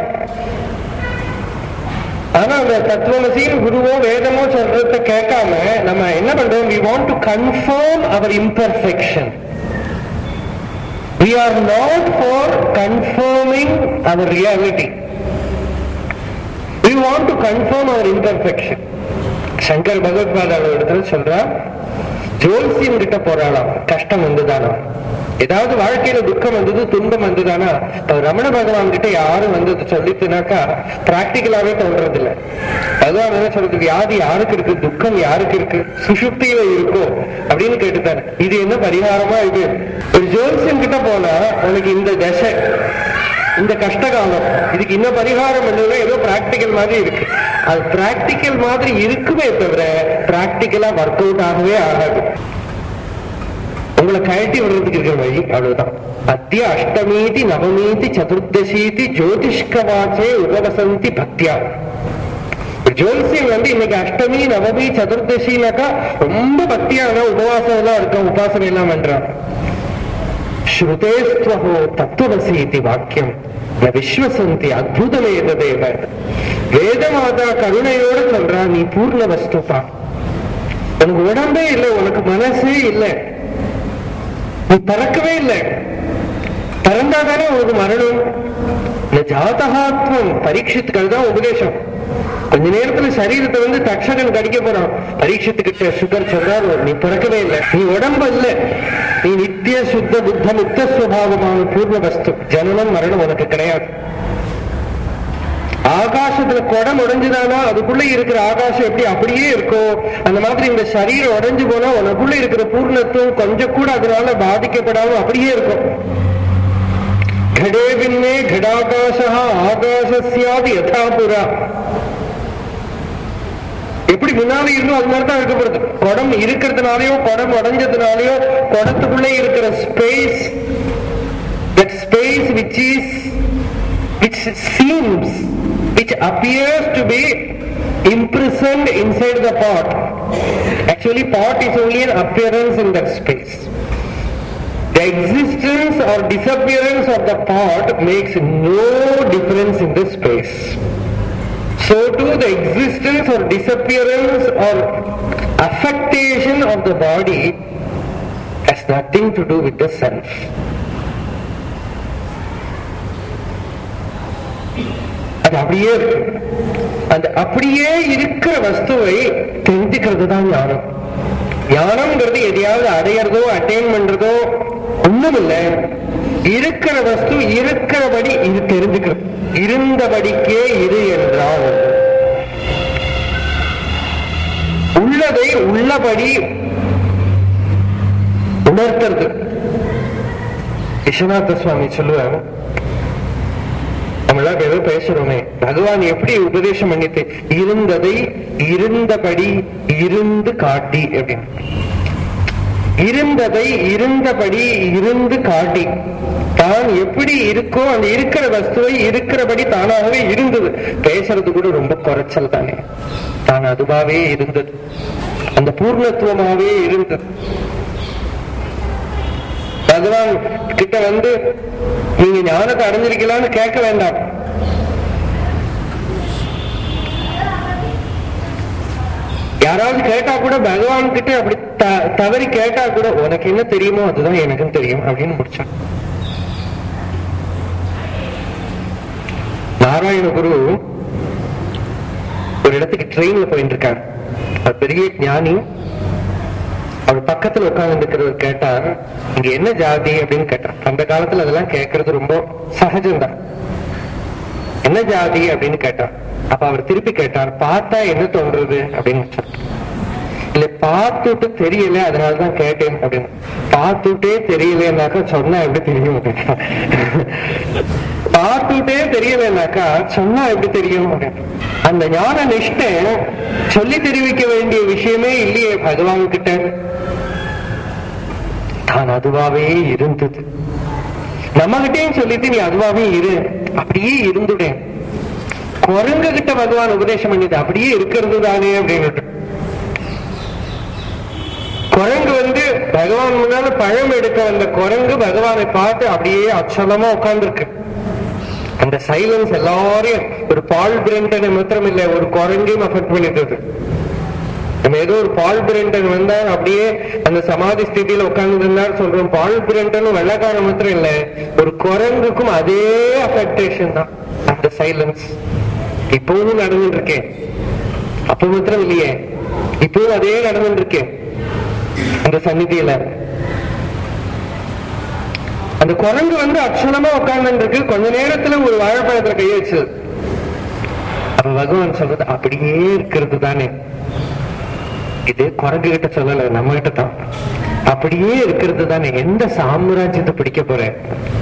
Speaker 1: ஆனா அந்த தத்துவமசின்னு குருவோ வேதமோ சொல்றத கேட்காம நம்ம என்ன பண்றோம் we want to confirm our imperfection we are not for confirming our reality we want to confirm our imperfection Shankar பகவத்பாதாவோட இடத்துல சொல்றா ஜோல்சியம் கிட்ட போறாளாம் கஷ்டம் வந்துதானா ஏதாவது வாழ்க்கையில துக்கம் வந்தது துன்பம் வந்ததானா இப்ப ரமண பகவான் கிட்ட யாரும் வந்தது சொல்லிட்டுனாக்கா பிராக்டிக்கலாவே தோன்றது இல்ல பகவான் என்ன சொல்றது வியாதி யாருக்கு இருக்கு துக்கம் யாருக்கு இருக்கு சுஷுப்தியில இருக்கோ அப்படின்னு கேட்டுட்டாரு இது என்ன பரிகாரமா இது ஒரு ஜோல்சியம் கிட்ட போனா உனக்கு இந்த தசை இந்த கஷ்டகாலம் இதுக்கு இன்னும் பரிகாரம் பண்ணல ஏதோ பிராக்டிக்கல் மாதிரி இருக்கு அது பிராக்டிக்கல் மாதிரி இருக்குமே தவிர பிராக்டிக்கலா ஒர்க் அவுட் ஆகவே ஆகாது உங்களை கழட்டி விடுறதுக்கு இருக்கிற வழி அவ்வளவுதான் அத்திய அஷ்டமீதி நவமீதி சதுர்தசீதி ஜோதிஷ்கவாச்சே உபவசந்தி பக்தியா ஜோல்சியம் வந்து இன்னைக்கு அஷ்டமி நவமி சதுர்தசினாக்கா ரொம்ப பக்தியான உபவாசம் எல்லாம் இருக்கும் உபாசனை எல்லாம் பண்றான் ஸ்ருதேஸ்வஹோ தத்துவசி இது வாக்கியம் ந விஸ்வசந்தி அத்புதமேததேவ வேதமாதா கருணையோட சொல்றா நீ பூர்ண வஸ்துப்பா உனக்கு உடம்பே இல்லை உனக்கு மனசே இல்லை நீ பறக்கவே இல்லை பறந்தாதானே உனக்கு மரணம் இந்த ஜாதகாத்வம் பரீட்சித்துக்கள் தான் உபதேசம் கொஞ்ச நேரத்துல சரீரத்தை வந்து தக்ஷகன் கடிக்க போறான் பரீட்சத்துக்கிட்ட சுகர் சொல்றாரு நீ பிறக்கவே இல்லை நீ உடம்பு இல்ல நீ நித்திய சுத்த புத்த முக்த சுவாவமான பூர்வ வஸ்து ஜனனம் மரணம் உனக்கு கிடையாது ஆகாசத்துல குடம் உடைஞ்சுதானா அதுக்குள்ள இருக்கிற ஆகாசம் எப்படி அப்படியே இருக்கோ அந்த மாதிரி இந்த சரீரம் உடைஞ்சு போனா உனக்குள்ள இருக்கிற பூர்ணத்துவம் கொஞ்சம் கூட அதனால பாதிக்கப்படாம அப்படியே இருக்கும் கடே பின்னே கடாகாசா ஆகாசியாது யதாபுரா எப்படி முன்னாடி இருந்தோ அது மாதிரி தான் இருக்கப்படுது குடம் இருக்கிறதுனாலயோ குடம் உடைஞ்சதுனாலயோ குடத்துக்குள்ளே இருக்கிற space that space which is which seems which appears to be imprisoned inside the pot actually pot is only an appearance in that space the existence or disappearance of the pot makes no difference in the space so too the existence or disappearance or affectation of the body has nothing to do with the self அது அப்படியே இருக்கு அந்த அப்படியே இருக்கிற வஸ்துவை தெரிஞ்சுக்கிறது தான் ஞானம் ஞானம்ங்கிறது எதையாவது அடையிறதோ அட்டைன் பண்றதோ ஒண்ணும் இல்ல இருக்கிற வஸ்து இருக்கிறபடி இது தெரிஞ்சுக்கிறது இருந்தபடிக்கே இரு என்றால் உள்ளதை உள்ளபடி உணர்த்துறது விஸ்வநாத சுவாமி சொல்லுவாங்க நம்மளாம் ஏதோ பேசுறோமே பகவான் எப்படி உபதேசம் பண்ணிட்டு இருந்ததை இருந்தபடி இருந்து காட்டி அப்படின்னு இருந்ததை இருந்தபடி இருந்து காட்டி தான் எப்படி இருக்கோ அந்த இருக்கிற வஸ்துவை இருக்கிறபடி தானாகவே இருந்தது பேசுறது கூட ரொம்ப குறைச்சல் தானே தான் அதுவாவே இருந்தது அந்த பூர்ணத்துவமாவே இருந்தது பகவான் கிட்ட வந்து நீங்க ஞானத்தை அடைஞ்சிருக்கலாம்னு கேட்க வேண்டாம் யாராவது கேட்டா கூட பகவான் கிட்ட அப்படி த- தவறி கேட்டா கூட உனக்கு என்ன தெரியுமோ அதுதான் எனக்கும் தெரியும் அப்படின்னு முடிச்சான் நாராயண குரு ஒரு இடத்துக்கு ட்ரெயின்ல போயிட்டு இருக்காரு அவர் பெரிய ஞானி அவர் பக்கத்துல உட்கார்ந்து இருக்கிறவர் கேட்டார் இங்க என்ன ஜாதி அப்படின்னு கேட்டார் அந்த காலத்துல அதெல்லாம் கேட்கறது ரொம்ப சகஜம்தான் என்ன ஜாதி அப்படின்னு கேட்டார் அப்ப அவர் திருப்பி கேட்டார் பார்த்தா என்ன தோன்றுது அப்படின்னு சொன்னார். இல்ல பார்த்துட்டு தெரியல அதனாலதான் கேட்டேன் அப்படின்னு பார்த்துட்டே தெரியலனாக்கா சொன்னா எப்படி தெரியும் அப்படின்னு பார்த்துட்டே தெரியலனாக்கா சொன்னா எப்படி தெரியும் அப்படின்னு அந்த ஞான நிஷ்டை சொல்லி தெரிவிக்க வேண்டிய விஷயமே இல்லையே பகவான் கிட்ட தான் அதுவாவே இருந்தது நம்ம கிட்டயும் சொல்லிட்டு நீ அதுவாவே இரு அப்படியே இருந்துடேன் குரங்கு கிட்ட பகவான் உபதேசம் பண்ணிது அப்படியே இருக்கிறது தானே அப்படின்னு குரங்கு வந்து பகவான் முன்னால பழம் எடுக்க வந்த குரங்கு பகவானை பார்த்து அப்படியே அச்சலமா உட்கார்ந்துருக்கு அந்த சைலன்ஸ் எல்லாரையும் ஒரு பால் பிரண்டனை மாத்திரம் இல்ல ஒரு குரங்கையும் அஃபெக்ட் பண்ணிட்டது நம்ம ஏதோ ஒரு பால் பிரண்டன் வந்தார் அப்படியே அந்த சமாதி ஸ்திதியில உட்கார்ந்து இருந்தார் சொல்றோம் பால் பிரண்டனும் வெள்ளக்காரன் மாத்திரம் இல்ல ஒரு குரங்குக்கும் அதே அஃபெக்டேஷன் தான் அந்த சைலன்ஸ் இப்பவும் நடந்துட்டு இருக்கேன் அப்ப மாத்திரம் இல்லையே இப்பவும் அதே நடந்துட்டு இருக்கேன் அந்த சந்நிதியில அந்த குரங்கு வந்து அக்ஷணமா உட்கார்ந்து இருக்கு கொஞ்ச நேரத்துல ஒரு வாழைப்பழத்துல கை வச்சு அப்ப பகவான் சொல்றது அப்படியே இருக்கிறது தானே இது குரங்கு கிட்ட சொல்லல நம்ம கிட்ட தான் அப்படியே இருக்கிறது தானே எந்த சாம்ராஜ்யத்தை பிடிக்க போறேன்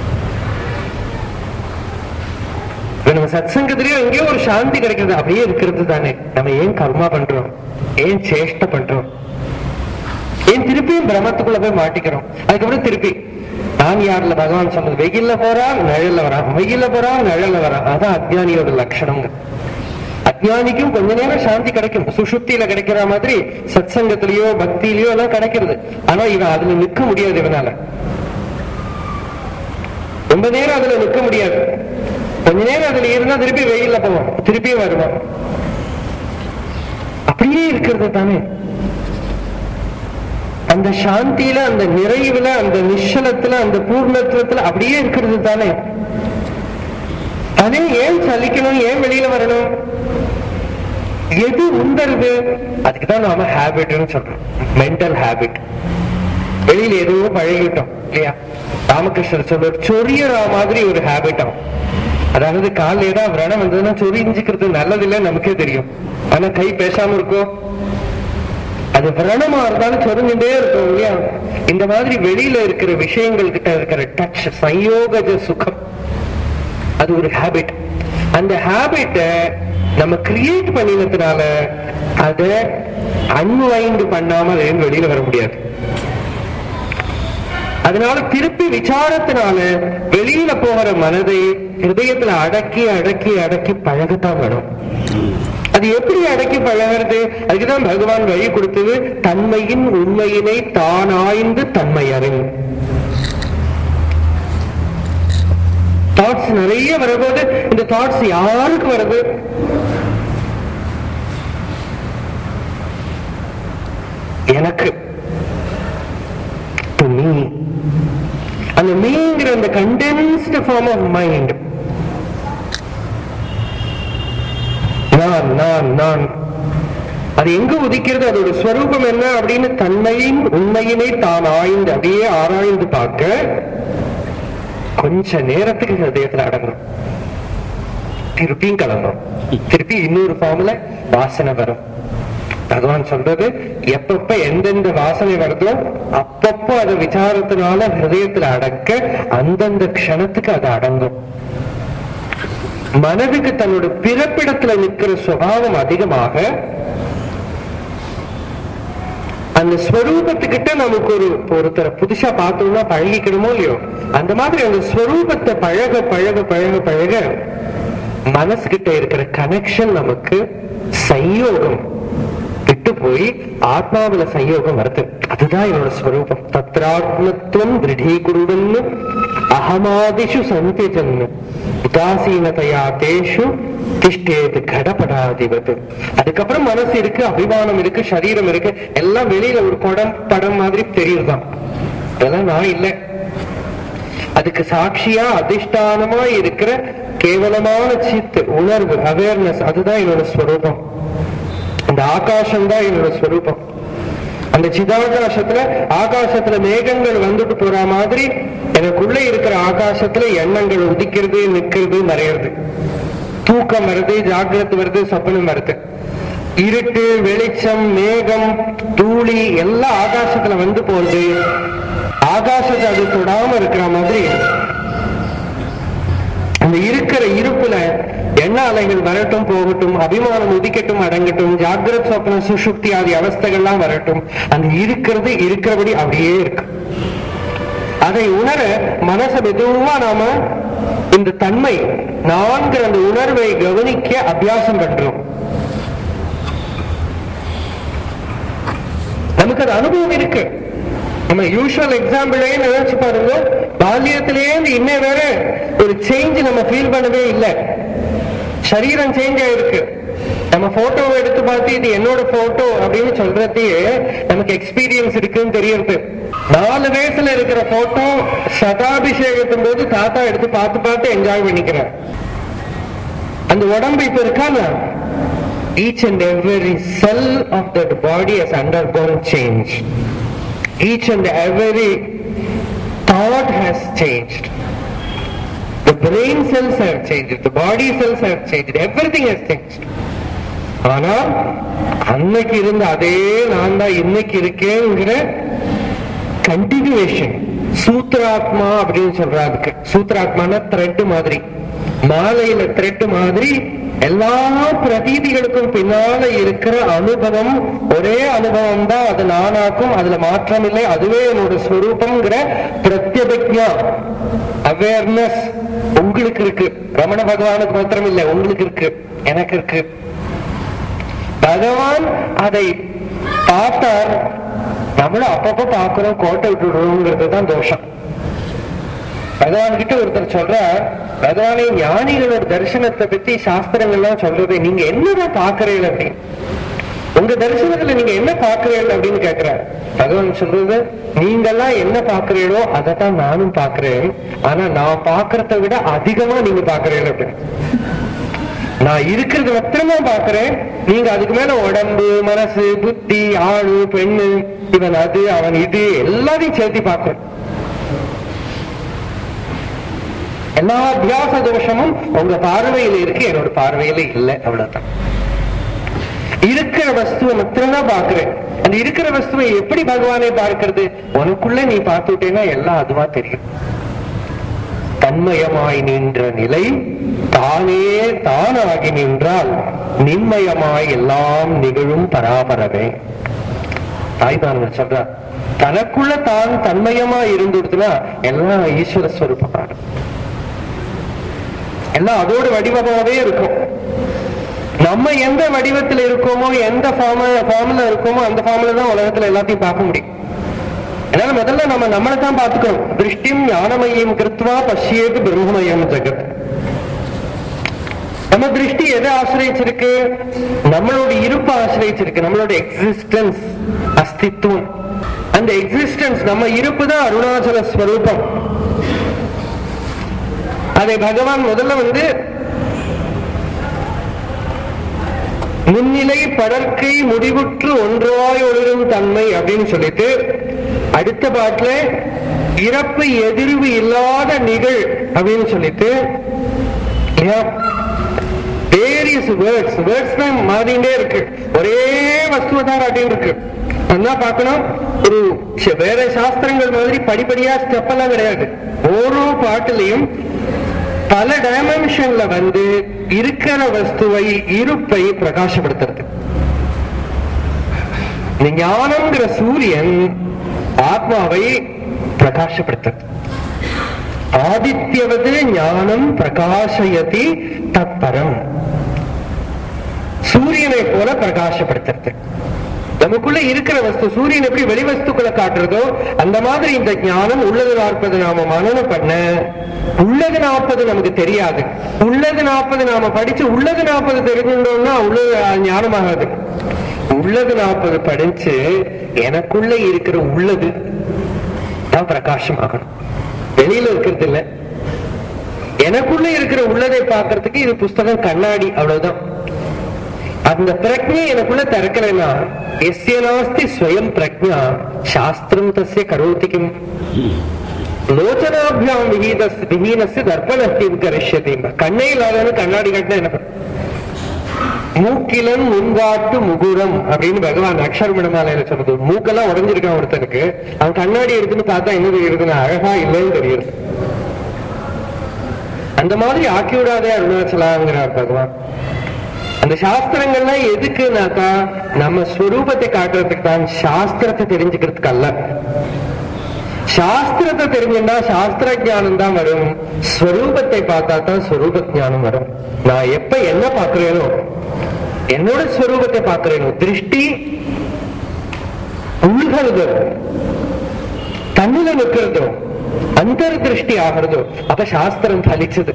Speaker 1: இப்ப நம்ம சத்சங்கத்திலயும் எங்கேயோ ஒரு சாந்தி கிடைக்கிறது அப்படியே இருக்கிறது தானே நம்ம ஏன் கர்மா பண்றோம் ஏன் சேஷ்ட பண்றோம் ஏன் திருப்பியும் பிரம்மத்துக்குள்ள போய் மாட்டிக்கிறோம் அதுக்கப்புறம் திருப்பி நான் யாருல பகவான் சொன்னது வெயில்ல போறா நிழல்ல வரா வெயில்ல போறா நிழல்ல வரா அதான் அஜ்ஞானியோட லட்சணங்க அஜ்ஞானிக்கும் கொஞ்ச நேரம் சாந்தி கிடைக்கும் சுஷுப்தியில கிடைக்கிற மாதிரி சத்சங்கத்திலயோ பக்தியிலயோ எல்லாம் கிடைக்கிறது ஆனா இவன் அதுல நிக்க முடியாது இவனால ரொம்ப நேரம் அதுல நிக்க முடியாது கொஞ்ச நேரம் அதுல இருந்தா திருப்பி வெயில்ல போவான் திருப்பியும் வருவான் அப்படியே இருக்கிறது தானே அந்த சாந்தியில அந்த நிறைவுல அந்த நிஷலத்துல அந்த பூர்ணத்துவத்துல அப்படியே இருக்கிறது தானே அதே ஏன் சலிக்கணும் ஏன் வெளியில வரணும் எது உண்டருது அதுக்குதான் நாம ஹேபிட்னு சொல்றோம் மென்டல் ஹேபிட் வெளியில எதுவோ பழகிட்டோம் இல்லையா ராமகிருஷ்ணர் சொல்ற சொரியறா மாதிரி ஒரு ஹேபிட் ஆகும் அதாவது காலையில ஏதாவது விரணம் வந்ததுன்னா சொரிஞ்சுக்கிறது நல்லதில்லை நமக்கே தெரியும் ஆனா கை பேசாம இருக்கும் அது விரணமா இருந்தாலும் சொரிஞ்சுட்டே இருக்கும் இல்லையா இந்த மாதிரி வெளியில இருக்கிற விஷயங்கள் கிட்ட இருக்கிற டச் சயோகஜ சுகம் அது ஒரு ஹேபிட் அந்த ஹேபிட்ட நம்ம கிரியேட் பண்ணினதுனால அத அன்வைண்ட் பண்ணாம அதுல இருந்து வெளியில வர முடியாது அதனால திருப்பி விசாரத்தினால வெளியில போகிற மனதை ஹிருதயத்துல அடக்கி அடக்கி அடக்கி பழகத்தான் வேணும் அது எப்படி அடக்கி பழகிறது அதுக்குதான் பகவான் வழி கொடுத்தது தன்மையின் உண்மையினை தானாய்ந்து தன்மை அறிவு தாட்ஸ் நிறைய வரும்போது இந்த தாட்ஸ் யாருக்கு வருது எனக்கு டு மீ அந்த மீங்கிற அந்த கண்டென்ஸ்டு ஃபார்ம் ஆஃப் மைண்ட் நான் நான் நான் அது எங்க உதிக்கிறது அதோட ஸ்வரூபம் என்ன அப்படின்னு தன்மையின் உண்மையினை தான் ஆய்ந்து அப்படியே ஆராய்ந்து பார்க்க கொஞ்ச நேரத்துக்கு ஹிருதயத்துல அடங்கும் திருப்பியும் கிளம்பும் திருப்பி இன்னொரு ஃபார்ம்ல வாசனை வரும் பகவான் சொல்றது எப்பப்ப எந்தெந்த வாசனை வருதோ அப்பப்போ அதை விசாரத்தினால ஹிருதயத்துல அடக்க அந்தந்த க்ஷணத்துக்கு அது அடங்கும் மனதுக்கு தன்னோட பிறப்பிடத்துல நிற்கிற சுபாவம் அதிகமாக அந்த ஸ்வரூபத்துக்கிட்ட நமக்கு ஒரு ஒருத்தரை புதுசா பார்த்தோம்னா பழகிக்கணுமோ இல்லையோ அந்த மாதிரி அந்த ஸ்வரூபத்தை பழக பழக பழக பழக மனசுகிட்ட இருக்கிற கனெக்ஷன் நமக்கு சயோகம் விட்டு போய் ஆத்மாவில சயோகம் வருது அதுதான் என்னோட ஸ்வரூபம் தத்ராத்மத்துவம் திருடீகுருவன்னு அகமாதிஷு சந்தியஜன்னு உதாசீனதையா தேஷு திஷ்டேது கடப்படாதிபது அதுக்கப்புறம் மனசு இருக்கு அபிமானம் இருக்கு சரீரம் இருக்கு எல்லாம் வெளியில ஒரு குடம் படம் மாதிரி தெரியுதுதான் அதெல்லாம் நான் இல்லை அதுக்கு சாட்சியா அதிஷ்டானமா இருக்கிற கேவலமான சித்து உணர்வு அவேர்னஸ் அதுதான் என்னோட ஸ்வரூபம் அந்த ஆகாசம் தான் என்னோட ஸ்வரூபம்
Speaker 2: அந்த சிதாகாசத்துல ஆகாசத்துல மேகங்கள் வந்துட்டு போற மாதிரி எனக்குள்ள இருக்கிற ஆகாசத்துல எண்ணங்கள் உதிக்கிறது நிக்கிறது மறையிறது தூக்கம் வருது ஜாகிரத் வருது சொப்பனம் வருது இருட்டு வெளிச்சம் மேகம் தூளி எல்லாம் ஆகாசத்துல வந்து போறது ஆகாசத்தை அது தொடாம இருக்கிற மாதிரி அந்த இருக்கிற இருப்புல எண்ண அலைகள் வரட்டும் போகட்டும் அபிமானம் உதிக்கட்டும் அடங்கட்டும் ஜாகிரத் சொப்ன சுஷுப்தி ஆதி அவஸ்தைகள்லாம் வரட்டும் அந்த இருக்கிறது இருக்கிறபடி அப்படியே இருக்கு அதை உணர மனசை மெதுவா நாம இந்த தன்மை நான்கிற அந்த உணர்வை கவனிக்க அபியாசம் பண்றோம் நமக்கு அது அனுபவம் இருக்கு நம்ம யூஷுவல் எக்ஸாம்பிளே நினைச்சு பாருங்க பால்யத்திலேயே இந்த இன்ன வேற ஒரு சேஞ்ச் நம்ம ஃபீல் பண்ணவே இல்லை சரீரம் சேஞ்ச் ஆயிருக்கு நம்ம போட்டோவை எடுத்து பார்த்து இது என்னோட போட்டோ அப்படின்னு சொல்றதையே நமக்கு எக்ஸ்பீரியன்ஸ் இருக்குன்னு தெரியறது நாலு வயசுல இருக்கிற போட்டோ சதாபிஷேகத்தின் போது தாத்தா எடுத்து பார்த்து பார்த்து என்ஜாய் பண்ணிக்கிறார் அந்த உடம்பு இப்ப இருக்கானா each and every cell of that body has undergone change each and every thought has changed the brain cells have changed the body cells have changed everything has changed ஆனா அன்னைக்கு இருந்த அதே நான் தான் இன்னைக்கு இருக்கேங்கிற கண்டினியூவேஷன் சூத்ராத்மா அப்படின்னு சொல்றா அதுக்கு சூத்ராத்மான த்ரெட் மாதிரி மாலையில த்ரெட் மாதிரி எல்லா பிரதீதிகளுக்கும் பின்னால இருக்கிற அனுபவம் ஒரே அனுபவம் தான் அது நானாக்கும் அதுல மாற்றம் இல்லை அதுவே என்னோட ஸ்வரூபம்ங்கிற பிரத்யபிக்யா அவேர்னஸ் உங்களுக்கு இருக்கு ரமண பகவானுக்கு மாத்திரம் இல்லை உங்களுக்கு இருக்கு எனக்கு இருக்கு பகவான் அதை பார்த்தார் நம்மளும் அப்பப்ப பார்க்கிறோம் கோட்டை விட்டுடுறோங்கிறது தான் தோஷம் பகவான் கிட்ட ஒருத்தர் சொல்றார் பகவானே ஞானிகளோட தரிசனத்தை பத்தி சாஸ்திரங்கள்லாம் சொல்றது நீங்க என்னதான் பாக்குறீங்க அப்படின்னு உங்க தரிசனத்துல நீங்க என்ன பாக்குறீங்க அப்படின்னு கேக்குறார் பகவான் சொல்றது நீங்கெல்லாம் என்ன பாக்குறீங்களோ அதை தான் நானும் பாக்குறேன் ஆனா நான் பாக்குறத விட அதிகமா நீங்க பாக்குறீங்க அப்படின்னு நான் இருக்கிறது மாத்திரமா பாக்குறேன் நீங்க அதுக்கு மேல உடம்பு மனசு புத்தி ஆளு பெண்ணு இவன் அது அவன் இது எல்லாத்தையும் சேர்த்து பார்க்கிறேன் எல்லா அபியாச தோஷமும் உங்க பார்வையில இருக்கு என்னோட பார்வையில இல்லை அவ்வளவுதான் இருக்கிற வஸ்துவை மாத்திரம்தான் பாக்குறேன் அந்த இருக்கிற வஸ்துவை எப்படி பகவானை பார்க்கிறது உனக்குள்ள நீ பார்த்துட்டேன்னா எல்லாம் அதுவா தெரியும் தன்மயமாய் நின்ற நிலை தானே தானாகி நின்றால் நிம்மயமாய் எல்லாம் நிகழும் பராபரவே தாய்மானவர் சொல்றார் தனக்குள்ள தான் தன்மயமா இருந்துடுதுன்னா எல்லாம் ஈஸ்வர ஸ்வரூபமா எல்லாம் அதோட வடிவமாவே இருக்கும் நம்ம எந்த வடிவத்துல இருக்கோமோ எந்த ஃபார்ம ஃபார்ம்ல இருக்கோமோ அந்த ஃபார்ம்ல தான் உலகத்துல எல்லாத்தையும் பார்க்க முடியும் அதனால முதல்ல நம்ம நம்மளை தான் பார்த்துக்கணும் திருஷ்டியும் ஞானமயம் கிருத்வா பசியேது பிரம்மமயம் ஜெகத் நம்ம திருஷ்டி எதை ஆசிரியச்சிருக்கு நம்மளோட இருப்பு ஆசிரியச்சிருக்கு நம்மளோட எக்ஸிஸ்டன்ஸ் அஸ்தித்வம் அந்த எக்ஸிஸ்டன்ஸ் நம்ம இருப்பு தான் அருணாச்சல ஸ்வரூபம் அதை பகவான் முதல்ல வந்து முன்னிலை படற்கை முடிவுற்று ஒன்றாய் ஒளிரும் தன்மை அப்படின்னு சொல்லிட்டு அடுத்த பாட்டுல இறப்பு எதிர்வு இல்லாத நிகழ் அப்படின்னு சொல்லிட்டு வேரியஸ் வேர்ட்ஸ் வேர்ட்ஸ் தான் மாறிண்டே இருக்கு ஒரே வஸ்துவை தான் காட்டிட்டு இருக்கு என்ன பார்க்கணும் ஒரு ச- வேற சாஸ்திரங்கள் மாதிரி படிப்படியா ஸ்டெப் எல்லாம் கிடையாது ஓரோ பாட்டுலையும் பல டைமென்ஷன்ல வந்து இருக்கிற வஸ்துவை இருப்பை பிரகாசப்படுத்துறது இந்த ஞானம்ங்கிற சூரியன் ஆத்மாவை பிரகாசப்படுத்துறது ஆதித்யவது ஞானம் பிரகாசயதி தத்பரம் சூரியனை போல பிரகாசப்படுத்துறது நமக்குள்ள இருக்கிற வஸ்து சூரியன் எப்படி வெளி வஸ்துக்களை காட்டுறதோ அந்த மாதிரி இந்த ஞானம் உள்ளது நாற்பது நாம மனனம் பண்ண உள்ளது நாற்பது நமக்கு தெரியாது உள்ளது நாற்பது நாம படிச்சு உள்ளது நாற்பது தெரிஞ்சுட்டோம்னா உள்ளது ஞானமாகாது உள்ளது நாற்பது படிச்சு எனக்குள்ள இருக்கிற உள்ளது தான் பிரகாசமாகணும் வெளியில இருக்கிறது இல்ல எனக்குள்ள இருக்கிற உள்ளதை பார்க்கறதுக்கு இது புஸ்தகம் கண்ணாடி அவ்வளவுதான் அந்த பிரஜை எனக்குள்ள திறக்கலைன்னா எஸ்ய நாஸ்தி ஸ்வயம் பிரஜா சாஸ்திரம் தஸ்ய கரோதி கிம் லோச்சனாபியாம் விஹீதஸ் விஹீனஸ்ய தர்ப்பணத்தின் கரிஷ்யத்தை கண்ணே இல்லாதவனு கண்ணாடி கட்டினா என்ன பண்ணும்? மூக்கிலன் முன்காட்டு முகுரம் அப்படின்னு பகவான் அக்ஷரமிடமாலையில சொல்றது மூக்கெல்லாம் உடஞ்சிருக்கான் ஒருத்தனுக்கு அவன் கண்ணாடி இருக்குன்னு பார்த்தா என்ன தெரியுதுன்னா அழகா இல்லைன்னு தெரியுது அந்த மாதிரி ஆக்கி விடாதே அருணாச்சலாங்கிறார் பகவான் அந்த சாஸ்திரங்கள்லாம் எதுக்குனாக்கா நம்ம ஸ்வரூபத்தை காட்டுறதுக்கு தான் சாஸ்திரத்தை தெரிஞ்சுக்கிறதுக்கு அல்ல சாஸ்திரத்தை தெரிஞ்சுட்டா சாஸ்திர ஞானம் தான் வரும் ஸ்வரூபத்தை பார்த்தா தான் ஸ்வரூப ஞானம் வரும் நான் எப்ப என்ன பார்க்கிறேனோ என்னோட ஸ்வரூபத்தை பார்க்கிறேனோ திருஷ்டி உள்கிறதோ கண்ணுல நிற்கிறதோ அந்தர் திருஷ்டி ஆகிறதோ அப்ப சாஸ்திரம் பலிச்சது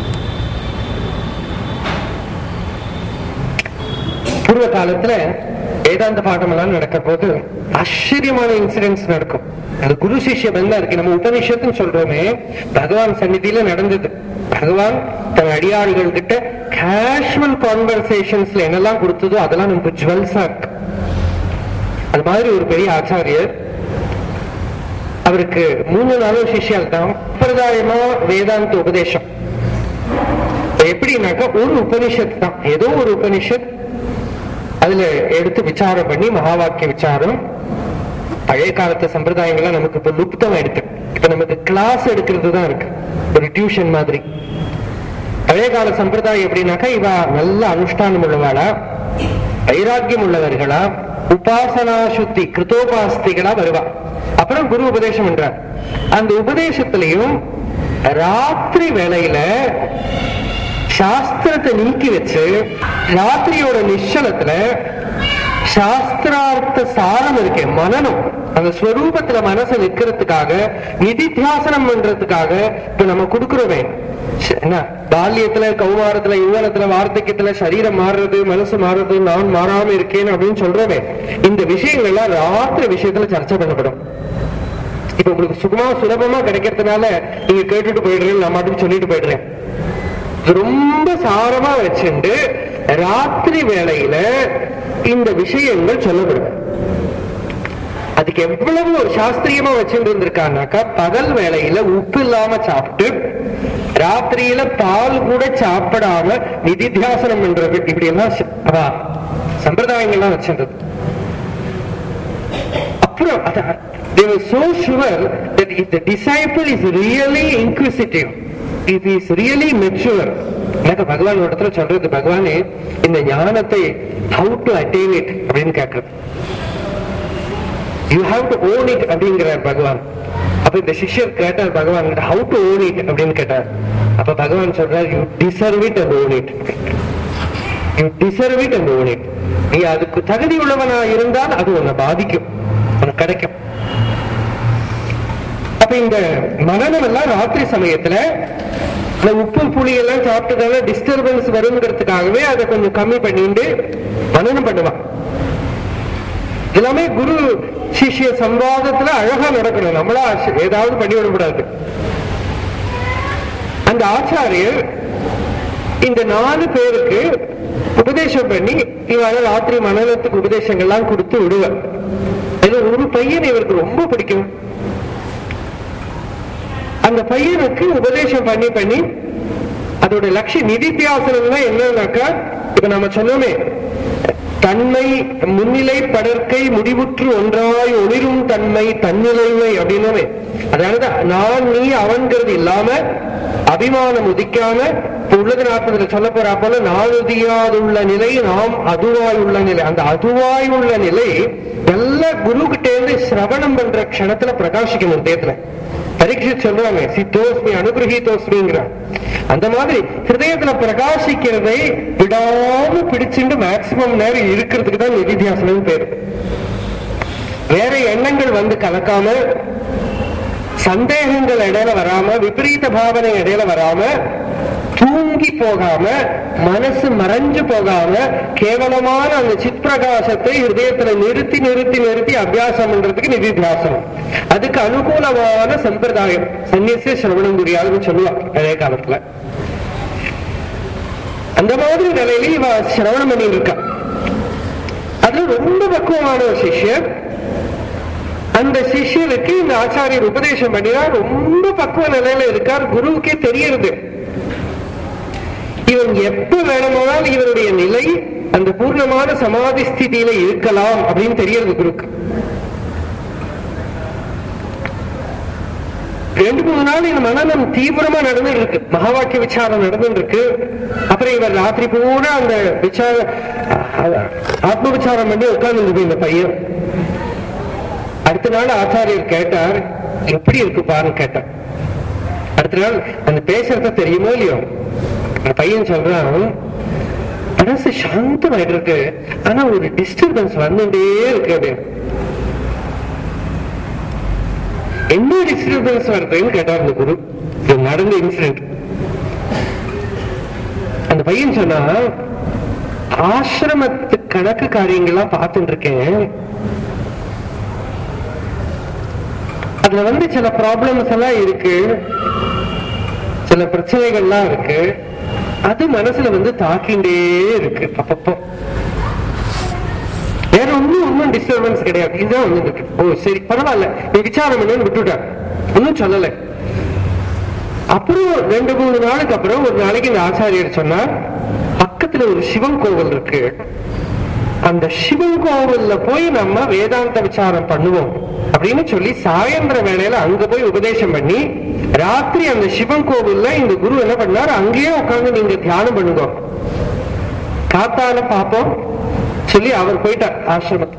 Speaker 2: பூர்வ காலத்துல வேதாந்த பாடம் எல்லாம் நடக்கிற போது ஆச்சரியமான இன்சிடென்ட்ஸ் நடக்கும் அந்த குரு சிஷ்ய பந்தம் இருக்கு நம்ம உபனிஷத்துன்னு சொல்றோமே பகவான் சந்நிதியில நடந்தது பகவான் தன் அடியாள்கள் கிட்ட கேஷுவல் கான்வர்சேஷன்ஸ்ல என்னெல்லாம் கொடுத்ததோ அதெல்லாம் நமக்கு ஜுவல்ஸா இருக்கு அது மாதிரி ஒரு பெரிய ஆச்சாரியர் அவருக்கு மூணு நாளும் சிஷ்யால் தான் சம்பிரதாயமா வேதாந்த உபதேசம் எப்படின்னாக்கா ஒரு உபனிஷத் தான் ஏதோ ஒரு உபனிஷத் அதுல எடுத்து விசாரம் பண்ணி மகா வாக்கிய விசாரம் பழைய காலத்து சம்பிரதாயங்கள்லாம் நமக்கு இப்ப லுப்தம் ஆயிடுது இப்ப நமக்கு கிளாஸ் எடுக்கிறது தான் இருக்கு ஒரு டியூஷன் மாதிரி பழைய கால சம்பிரதாயம் எப்படின்னாக்கா இவ நல்ல அனுஷ்டானம் உள்ளவாளா வைராக்கியம் உள்ளவர்களா உபாசனா சுத்தி கிருத்தோபாஸ்திகளா வருவா அப்புறம் குரு உபதேசம் என்றார் அந்த உபதேசத்திலையும் ராத்திரி வேளையில சாஸ்திரத்தை நீக்கி வச்சு ராத்திரியோட நிச்சலத்துல சாஸ்திரார்த்த சாரம் இருக்கே மனநம் அந்த ஸ்வரூபத்துல மனசு நிக்கிறதுக்காக நிதித்தியாசனம் பண்றதுக்காக இப்ப நம்ம கொடுக்கிறோமே ச- என்ன பால்யத்துல கௌமாரத்துல யுவனத்துல வார்த்தக்கியத்துல சரீரம் மாறுறது மனசு மாறுறது நான் மாறாம இருக்கேன் அப்படின்னு சொல்றோமே இந்த விஷயங்கள் எல்லாம் ராத்திரி விஷயத்துல சர்ச்சை பண்ணப்படும் இப்ப உங்களுக்கு சுகமா சுலபமா கிடைக்கிறதுனால நீங்க கேட்டுட்டு போயிடுறீங்க நான் மட்டும் சொல்லிட்டு போயிடுறேன் ரொம்ப சாரமா வச்சுண்டு ராத்திரி வேளையில இந்த விஷயங்கள் சொல்லப்படும் அதுக்கு எவ்வளவு ஒரு சாஸ்திரியமா வச்சுட்டு இருந்திருக்காங்கனாக்கா பகல் வேளையில உப்பு இல்லாம சாப்பிட்டு ராத்திரியில பால் கூட சாப்பிடாம நிதித்தியாசனம் பண்றது இப்படி எல்லாம் ச- அவ சம்பிரதாயங்கள்லாம் வச்சிருந்தது அப்புறம் அத- they were so sure that if the disciple is really inquisitive, if he is really mature, எனக்கு பகவான் ஒரு இடத்துல சொல்றது பகவானே இந்த ஞானத்தை how to attain it அப்படின்னு கேட்கறது you have to own it அப்படிங்கிறார் பகவான் அப்ப இந்த சிஷ்யர் கேட்டார் பகவான் ஹவு டு ஓன் இட் அப்படின்னு கேட்டார் அப்ப பகவான் சொல்றார் you deserve it and own it you deserve it and own it நீ அதுக்கு தகுதி உள்ளவனா இருந்தால் அது உன்னை பாதிக்கும் உனக்கு கிடைக்கும் அப்ப இந்த மனநம் எல்லாம் ராத்திரி சமயத்துல இந்த உப்பு புளி எல்லாம் சாப்பிட்டதால டிஸ்டர்பன்ஸ் வருங்கிறதுக்காகவே அதை கொஞ்சம் கம்மி பண்ணிட்டு மனநம் பண்ணுவான் எல்லாமே குரு சிஷ்ய சம்வாதத்துல அழகா நடக்கணும் நம்மளா ஏதாவது பண்ணி விடக்கூடாது அந்த ஆச்சாரியர் இந்த நாலு பேருக்கு உபதேசம் பண்ணி இவர ராத்திரி மனநலத்துக்கு உபதேசங்கள்லாம் கொடுத்து விடுவார் இதுல ஒரு பையன் இவருக்கு ரொம்ப பிடிக்கும் அந்த பையனுக்கு உபதேசம் பண்ணி பண்ணி அதோட லட்சிய நிதித்தியாசனம் தான் என்னன்னாக்கா இப்ப நம்ம சொன்னோமே தன்மை முன்னிலை படற்கை முடிவுற்று ஒன்றாய் ஒளிரும் தன்மை தன்னிலைமை அப்படின்னோமே அதாவது நான் நீ அவன்கிறது இல்லாம அபிமானம் உதிக்காம இப்ப உள்ளது நாற்பதுல சொல்ல போறா போல நான் உதியாதுள்ள நிலை நாம் அதுவாய் உள்ள நிலை அந்த அதுவாய் உள்ள நிலை நல்ல குரு கிட்ட இருந்து சிரவணம் பண்ற க்ஷணத்துல பிரகாசிக்கணும் தேத்துல பரீட்சித் சொல்றாங்க சித்தோஸ்மி அனுகிரகீதோஸ்மிங்கிறார் அந்த மாதிரி ஹிருதயத்துல பிரகாசிக்கிறதை விடாம பிடிச்சிட்டு மேக்சிமம் நேரம் இருக்கிறதுக்கு தான் நிதித்தியாசனம் பேரு வேற எண்ணங்கள் வந்து கலக்காம சந்தேகங்கள் இடையில வராம விபரீத பாவனை இடையில வராம தூங்கி போகாம மனசு மறைஞ்சு போகாம கேவலமான அந்த சித் பிரகாசத்தை ஹிருதயத்துல நிறுத்தி நிறுத்தி நிறுத்தி அபியாசம் பண்றதுக்கு நிதித்தியாசனம் அதுக்கு அனுகூலமான சம்பிரதாயம் சன்னியசிய சிரவணம் புரியாதுன்னு சொல்லுவா பழைய காலத்துல அந்த மாதிரி நிலையில இவ சிரவணம் பண்ணிட்டு இருக்கா அது ரொம்ப பக்குவமான ஒரு சிஷ்யர் அந்த சிஷ்யருக்கு இந்த ஆச்சாரியர் உபதேசம் பண்ணினா ரொம்ப பக்குவ நிலையில இருக்கார் குருவுக்கே தெரியறது இவன் எப்ப வேணுமானால் இவருடைய நிலை அந்த பூர்ணமான சமாதி ஸ்திதியில இருக்கலாம் அப்படின்னு தெரியறது குருக்கு ரெண்டு மூணு நாள் இந்த மனநம் தீவிரமா நடந்துட்டு இருக்கு மகா வாக்கிய விசாரம் நடந்துட்டு இருக்கு அப்புறம் இவர் ராத்திரி பூரா அந்த விசார அஹ், ஆத்ம விசாரம் பண்ணி உட்கார்ந்து இந்த பையன் அடுத்த நாள் ஆச்சாரியர் கேட்டார் எப்படி இருக்கு பாருன்னு கேட்டார் அடுத்த நாள் அந்த பேசுறத தெரியுமோ இல்லையோ அந்த பையன் சொல்றான் மனசு சாந்தமாயிட்டு இருக்கு ஆனா ஒரு டிஸ்டர்பன்ஸ் வந்துட்டே இருக்கு அப்படின்னு என்ன டிஸ்டர்பன்ஸ் வருதுன்னு கேட்டார் அந்த குரு இது நடந்த இன்சிடென்ட் அந்த பையன் சொன்னா ஆசிரமத்து கணக்கு காரியங்கள்லாம் பார்த்துட்டு இருக்கேன் அதுல வந்து சில ப்ராப்ளம்ஸ் எல்லாம் இருக்கு சில பிரச்சனைகள்லாம் இருக்கு அது மனசுல வந்து தாக்கிண்டே இருக்கு அப்பப்போ வேற ஒண்ணும் ஒன்றும் டிஸ்டர்பன்ஸ் கிடையாது இதுதான் வந்து இருக்கு ஓ சரி பரவாயில்ல நீ விசாரம் பண்ணுன்னு விட்டுட்டார் ஒன்னும் சொல்லல அப்புறம் ரெண்டு மூணு நாளுக்கு அப்புறம் ஒரு நாளைக்கு இந்த ஆச்சாரியர் சொன்னார் பக்கத்துல ஒரு சிவன் கோவில் இருக்கு அந்த சிவன் கோவில்ல போய் நம்ம வேதாந்த விசாரம் பண்ணுவோம் அப்படின்னு சொல்லி சாயந்தர வேளையில அங்க போய் உபதேசம் பண்ணி ராத்திரி அந்த சிவன் கோவில்ல இந்த குரு என்ன பண்ணார் அங்கேயே உட்கார்ந்து நீங்க தியானம் பண்ணுங்க காத்தால பாப்போம் சொல்லி அவர் போயிட்டார் ஆசிரமத்துக்கு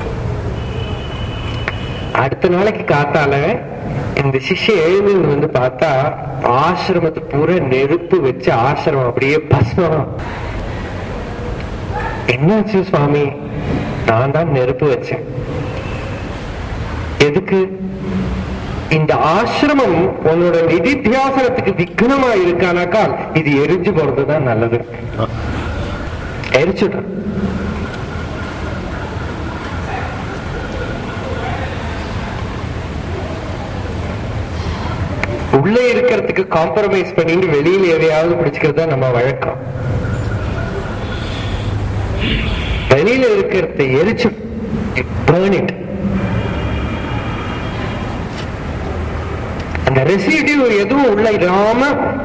Speaker 2: அடுத்த நாளைக்கு காத்தால இந்த சிஷ்ய எழுந்து வந்து பார்த்தா ஆசிரமத்து பூரா நெருப்பு வச்சு ஆசிரமம் அப்படியே பஸ்மம் என்னாச்சு சுவாமி நான் தான் நெருப்பு வச்சேன் எதுக்கு இந்த ஆசிரமம் உன்னோட நிதித்தியாசனத்துக்கு விக்னமா இருக்கானாக்கா இது எரிஞ்சு போறதுதான் நல்லது எரிச்சுட்டான் உள்ளே இருக்கிறதுக்கு காம்ப்ரமைஸ் பண்ணிட்டு வெளியில எதையாவது பிடிச்சுக்கிறது தான் நம்ம வழக்கம் வெளியில இருக்கிறத எரிச்சு burn it. அந்த ரெசிடியூ எதுவும் உள்ள இல்லாம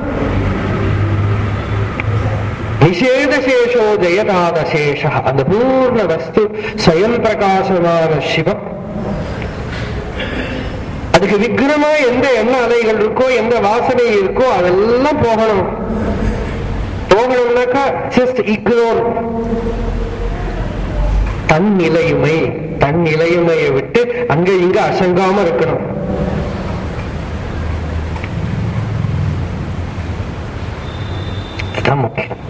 Speaker 2: நிஷேத சேஷோ ஜெயதாத சேஷ அந்த பூர்ண வஸ்து ஸ்வயம் பிரகாசமான சிவம் அதுக்கு விக்ரமா எந்த எண்ண அலைகள் இருக்கோ எந்த வாசனை இருக்கோ அதெல்லாம் போகணும் போகணும்னாக்கா ஜஸ்ட் இக்னோர் தன் நிலையுமை தன் நிலையுமையை விட்டு அங்க இங்க அசங்காம இருக்கணும் அதான் முக்கியம்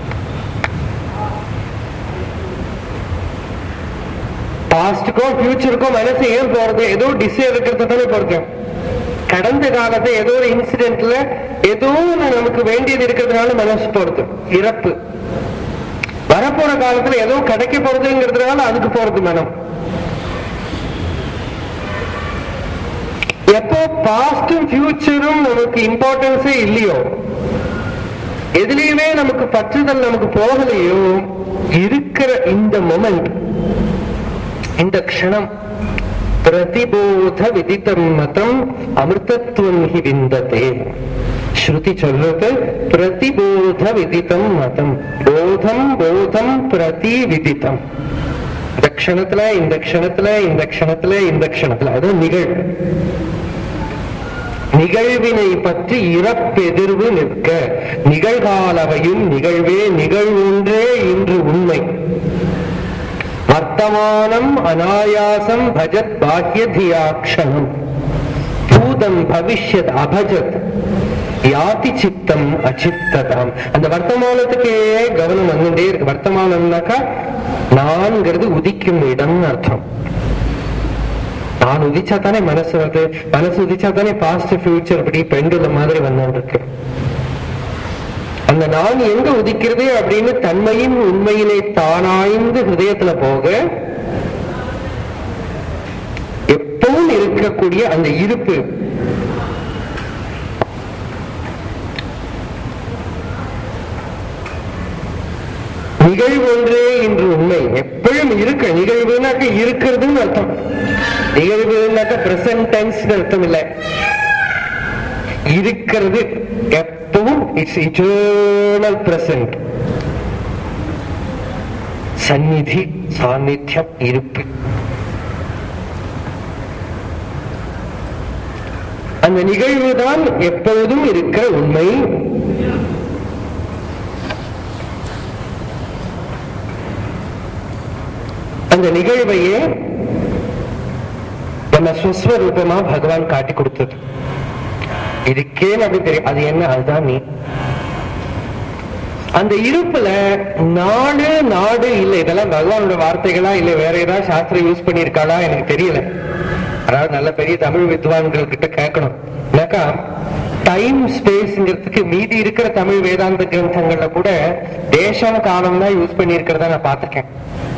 Speaker 2: பாஸ்டுக்கும் ஃபியூச்சருக்கும் மனசு ஏன் போறது ஏதோ டிசே இருக்கிறது தானே போறது கடந்த காலத்தை ஏதோ ஒரு இன்சிடென்ட்ல ஏதோ ஒண்ணு நமக்கு வேண்டியது இருக்கிறதுனால மனசு போறது இறப்பு வரப்போற காலத்துல ஏதோ கிடைக்க போறதுங்கிறதுனால அதுக்கு போறது மனம் எப்போ பாஸ்டும் ஃபியூச்சரும் நமக்கு இம்பார்ட்டன்ஸே இல்லையோ எதுலயுமே நமக்கு பற்றுதல் நமக்கு போகலையோ இருக்கிற இந்த மொமெண்ட் இந்த க்ஷணம் பிரதிபோத விதித்தம் மதம் அமிர்தத்துவம் ஹி விந்ததே ஸ்ருதி சொல்றது பிரதிபோத விதித்தம் மதம் போதம் போதம் பிரதி விதித்தம் இந்த க்ஷணத்துல இந்த க்ஷணத்துல இந்த க்ஷணத்துல இந்த க்ஷணத்துல அது நிகழ் நிகழ்வினை பற்றி இறப்பெதிர்வு நிற்க நிகழ்காலவையும் நிகழ்வே நிகழ்வொன்றே இன்று உண்மை வர்த்தமானம் அனாயாசம் பஜத் பாஹ்யதியாட்சணம் பூதம் பவிஷ்யத் அபஜத் யாதி சித்தம் அச்சித்ததாம் அந்த வர்த்தமானத்துக்கே கவனம் வந்துட்டே இருக்கு வர்த்தமானம்னாக்கா நான்கிறது உதிக்கும் இடம்னு அர்த்தம் நான் உதிச்சா தானே மனசு வருது மனசு உதிச்சா தானே பாஸ்ட் ஃபியூச்சர் இப்படி பெண்டுல மாதிரி வந்துட்டு இருக்கு அந்த நான் எங்க உதிக்கிறது அப்படின்னு தன்மையின் உண்மையிலே தானாய்ந்து ஹிருதயத்துல போக எப்பவும் இருக்கக்கூடிய அந்த இருப்பு நிகழ்வு ஒன்றே இன்று உண்மை எப்பவும் இருக்கு நிகழ்வுனாக்க இருக்கிறதுன்னு அர்த்தம் நிகழ்வுனாக்க பிரசன்ட் டென்ஸ் அர்த்தம் இல்லை இருக்கிறது எப்பவும் இட்ஸ் இட்டர்னல் பிரசன்ட் சந்நிதி சாநித்தியம் இருப்பு அந்த நிகழ்வுதான் எப்பொழுதும் இருக்கிற உண்மை அந்த நிகழ்வையே நம்ம சுஸ்வரூபமா பகவான் காட்டி கொடுத்தது இதுக்கேன்னு அப்படி தெரியும் அது என்ன அதுதான் நீ அந்த இருப்புல நாடு நாடு இல்ல இதெல்லாம் பகவானோட வார்த்தைகளா இல்ல வேற ஏதாவது சாஸ்திரம் யூஸ் பண்ணிருக்காளா எனக்கு தெரியல அதாவது நல்ல பெரிய தமிழ் வித்வான்கள் கிட்ட கேட்கணும் இல்லக்கா டைம் ஸ்பேஸ்ங்கிறதுக்கு மீதி இருக்கிற தமிழ் வேதாந்த கிரந்தங்கள்ல கூட தேசம் காலம் தான் யூஸ் பண்ணியிருக்கிறத நான் பார்த்திருக்கேன்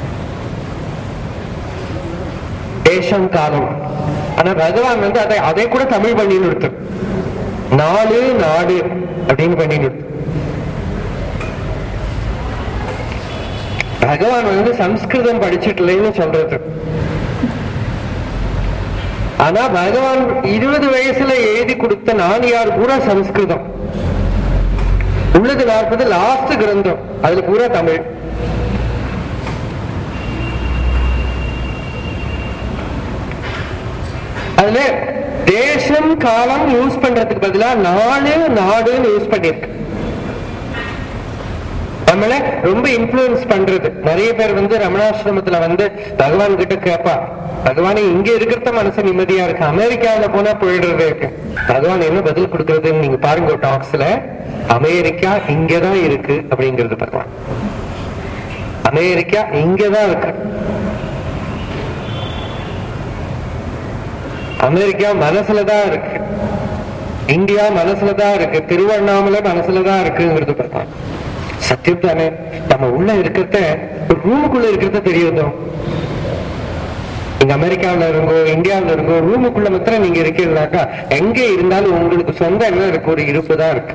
Speaker 2: தேசம் காலம் ஆனா பகவான் வந்து அதை அதை கூட தமிழ் பண்ணின்னு இருக்கு நாடு நாடு அப்படின்னு பண்ணின்னு இருக்கு பகவான் வந்து சம்ஸ்கிருதம் படிச்சுட்டலன்னு சொல்றது ஆனா பகவான் இருபது வயசுல எழுதி கொடுத்த நானியார் பூரா சம்ஸ்கிருதம் உள்ளது நாற்பது லாஸ்ட் கிரந்தம் அதுல பூரா தமிழ் அதுல தேசம் காலம் யூஸ் பண்றதுக்கு பதிலா நாடு நாடுன்னு யூஸ் பண்ணிருக்கு நம்மள ரொம்ப இன்ஃபுளுன்ஸ் பண்றது நிறைய பேர் வந்து ரமணாசிரமத்துல வந்து பகவான் கிட்ட கேட்பா பகவானே இங்க இருக்கிறத மனசு நிம்மதியா இருக்கு அமெரிக்காவில போனா போயிடுறது இருக்கு பகவான் என்ன பதில் கொடுக்கறதுன்னு நீங்க பாருங்க டாக்ஸ்ல அமெரிக்கா இங்கதான் இருக்கு அப்படிங்கிறது பகவான் அமெரிக்கா இங்கதான் இருக்கு அமெரிக்கா மனசுலதான் இருக்கு இந்தியா மனசுலதான் இருக்கு திருவண்ணாமலை மனசுலதான் இருக்குங்கிறது பகவான் சத்தியம் தானே நம்ம உள்ள இருக்கிறத ஒரு ரூமுக்குள்ள இருக்கிறத தெரியுதோ நீங்க அமெரிக்காவில இருங்கோ இந்தியாவில இருங்கோ ரூமுக்குள்ள மாத்திரம் நீங்க இருக்கீங்கனாக்கா எங்க இருந்தாலும் உங்களுக்கு சொந்த என்ன இருக்கு ஒரு இருப்பு தான் இருக்கு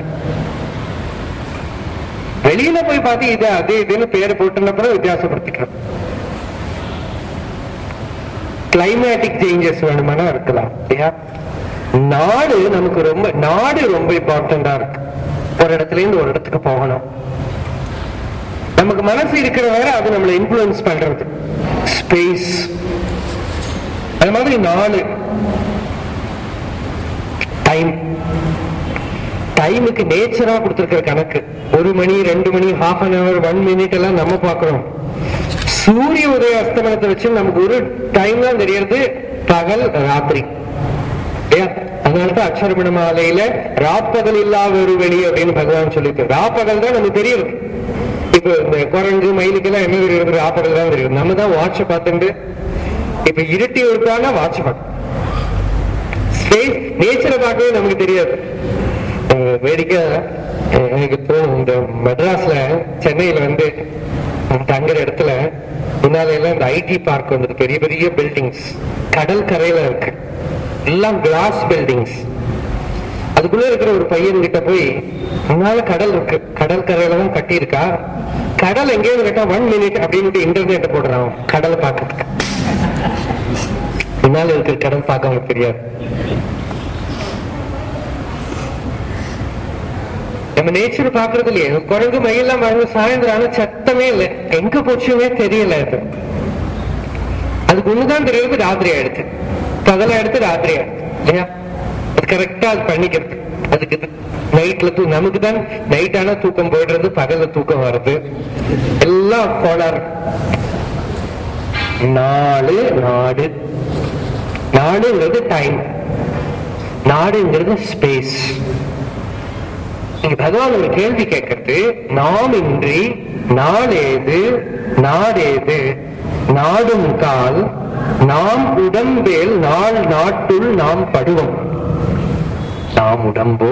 Speaker 2: வெளியில போய் பார்த்து இது அது இதுன்னு பேர் போட்டுனப்புறம் வித்தியாசப்படுத்திக்கிறோம் கிளைமேட்டிக் சேஞ்சஸ் வேணுமானா இருக்கலாம் இல்லையா நாடு நமக்கு ரொம்ப நாடு ரொம்ப இம்பார்ட்டண்டா இருக்கு ஒரு இடத்துல இருந்து ஒரு இடத்துக்கு போகணும் நமக்கு மனசு இருக்கிற வேற அது நம்மளை இன்ஃபுளுன்ஸ் பண்றது ஸ்பேஸ் அது மாதிரி நாலு டைம் டைமுக்கு நேச்சரா கொடுத்திருக்கிற கணக்கு ஒரு மணி ரெண்டு மணி half an hour one minute எல்லாம் நம்ம பார்க்கிறோம் சூரிய உதய அஸ்தமனத்தை வச்சு நமக்கு ஒரு டைம் தான் தெரியறது பகல் ராத்திரி இல்லையா அதனாலதான் அக்ஷரமண மாலையில ராப்பகல் இல்லாத ஒரு வெளி அப்படின்னு பகவான் சொல்லிட்டு ராப்பகல் தான் நமக்கு தெரியுது இப்ப இந்த குரங்கு மயிலுக்கெல்லாம் என்ன தெரியுது ராப்பகல் தான் தெரியுது நம்ம தான் வாட்ச பார்த்துட்டு இப்ப இருட்டி இருக்கானா வாட்ச் பார்க்க ஸ்பேஸ் நேச்சரை பார்க்கவே நமக்கு தெரியாது அஹ் வேடிக்கை அஹ் எனக்கு தோணும் இந்த மெட்ராஸ்ல சென்னையில வந்து தங்குற இடத்துல முன்னால எல்லாம் இந்த ஐடி பார்க் வந்தது பெரிய பெரிய பில்டிங்ஸ் கடல் கரையில இருக்கு எல்லாம் கிளாஸ் பில்டிங்ஸ் அதுக்குள்ள இருக்கிற ஒரு பையன் கிட்ட போய் முன்னால கடல் இருக்கு கடல் கரையில தான் கட்டி இருக்கா கடல் எங்கேயும் கேட்டா ஒன் மினிட் அப்படின்னு இன்டர்நெட் போடுறான் கடலை பார்க்கறதுக்கு முன்னால இருக்கிற கடல் பார்க்க அவனுக்கு தெரியாது நம்ம நேச்சர் பாக்குறது இல்லையே குரங்கு மயிலாம் வாழ்ந்து சாயந்தரம் ஆனா சத்தமே இல்லை எங்க போச்சுன்னே தெரியல அது அதுக்கு ஒண்ணுதான் தெரியுது ராத்திரி ஆயிடுச்சு பகல எடுத்து ராத்திரி ஆயிடுச்சு இல்லையா அது கரெக்டா அது பண்ணிக்கிறது அதுக்கு நைட்ல தூ நமக்கு தான் நைட் ஆனா தூக்கம் போயிடுறது பகல்ல தூக்கம் வருது எல்லாம் கோளாறு நாடு நாடு நாடுங்கிறது டைம் நாடுங்கிறது ஸ்பேஸ் இங்க பகவான் ஒரு கேள்வி கேட்கறது நாம் இன்றி நாடேது நாடேது நாடும் கால் நாம் உடம்பேல் நாள் நாட்டுள் நாம் படுவோம் நாம் உடம்போ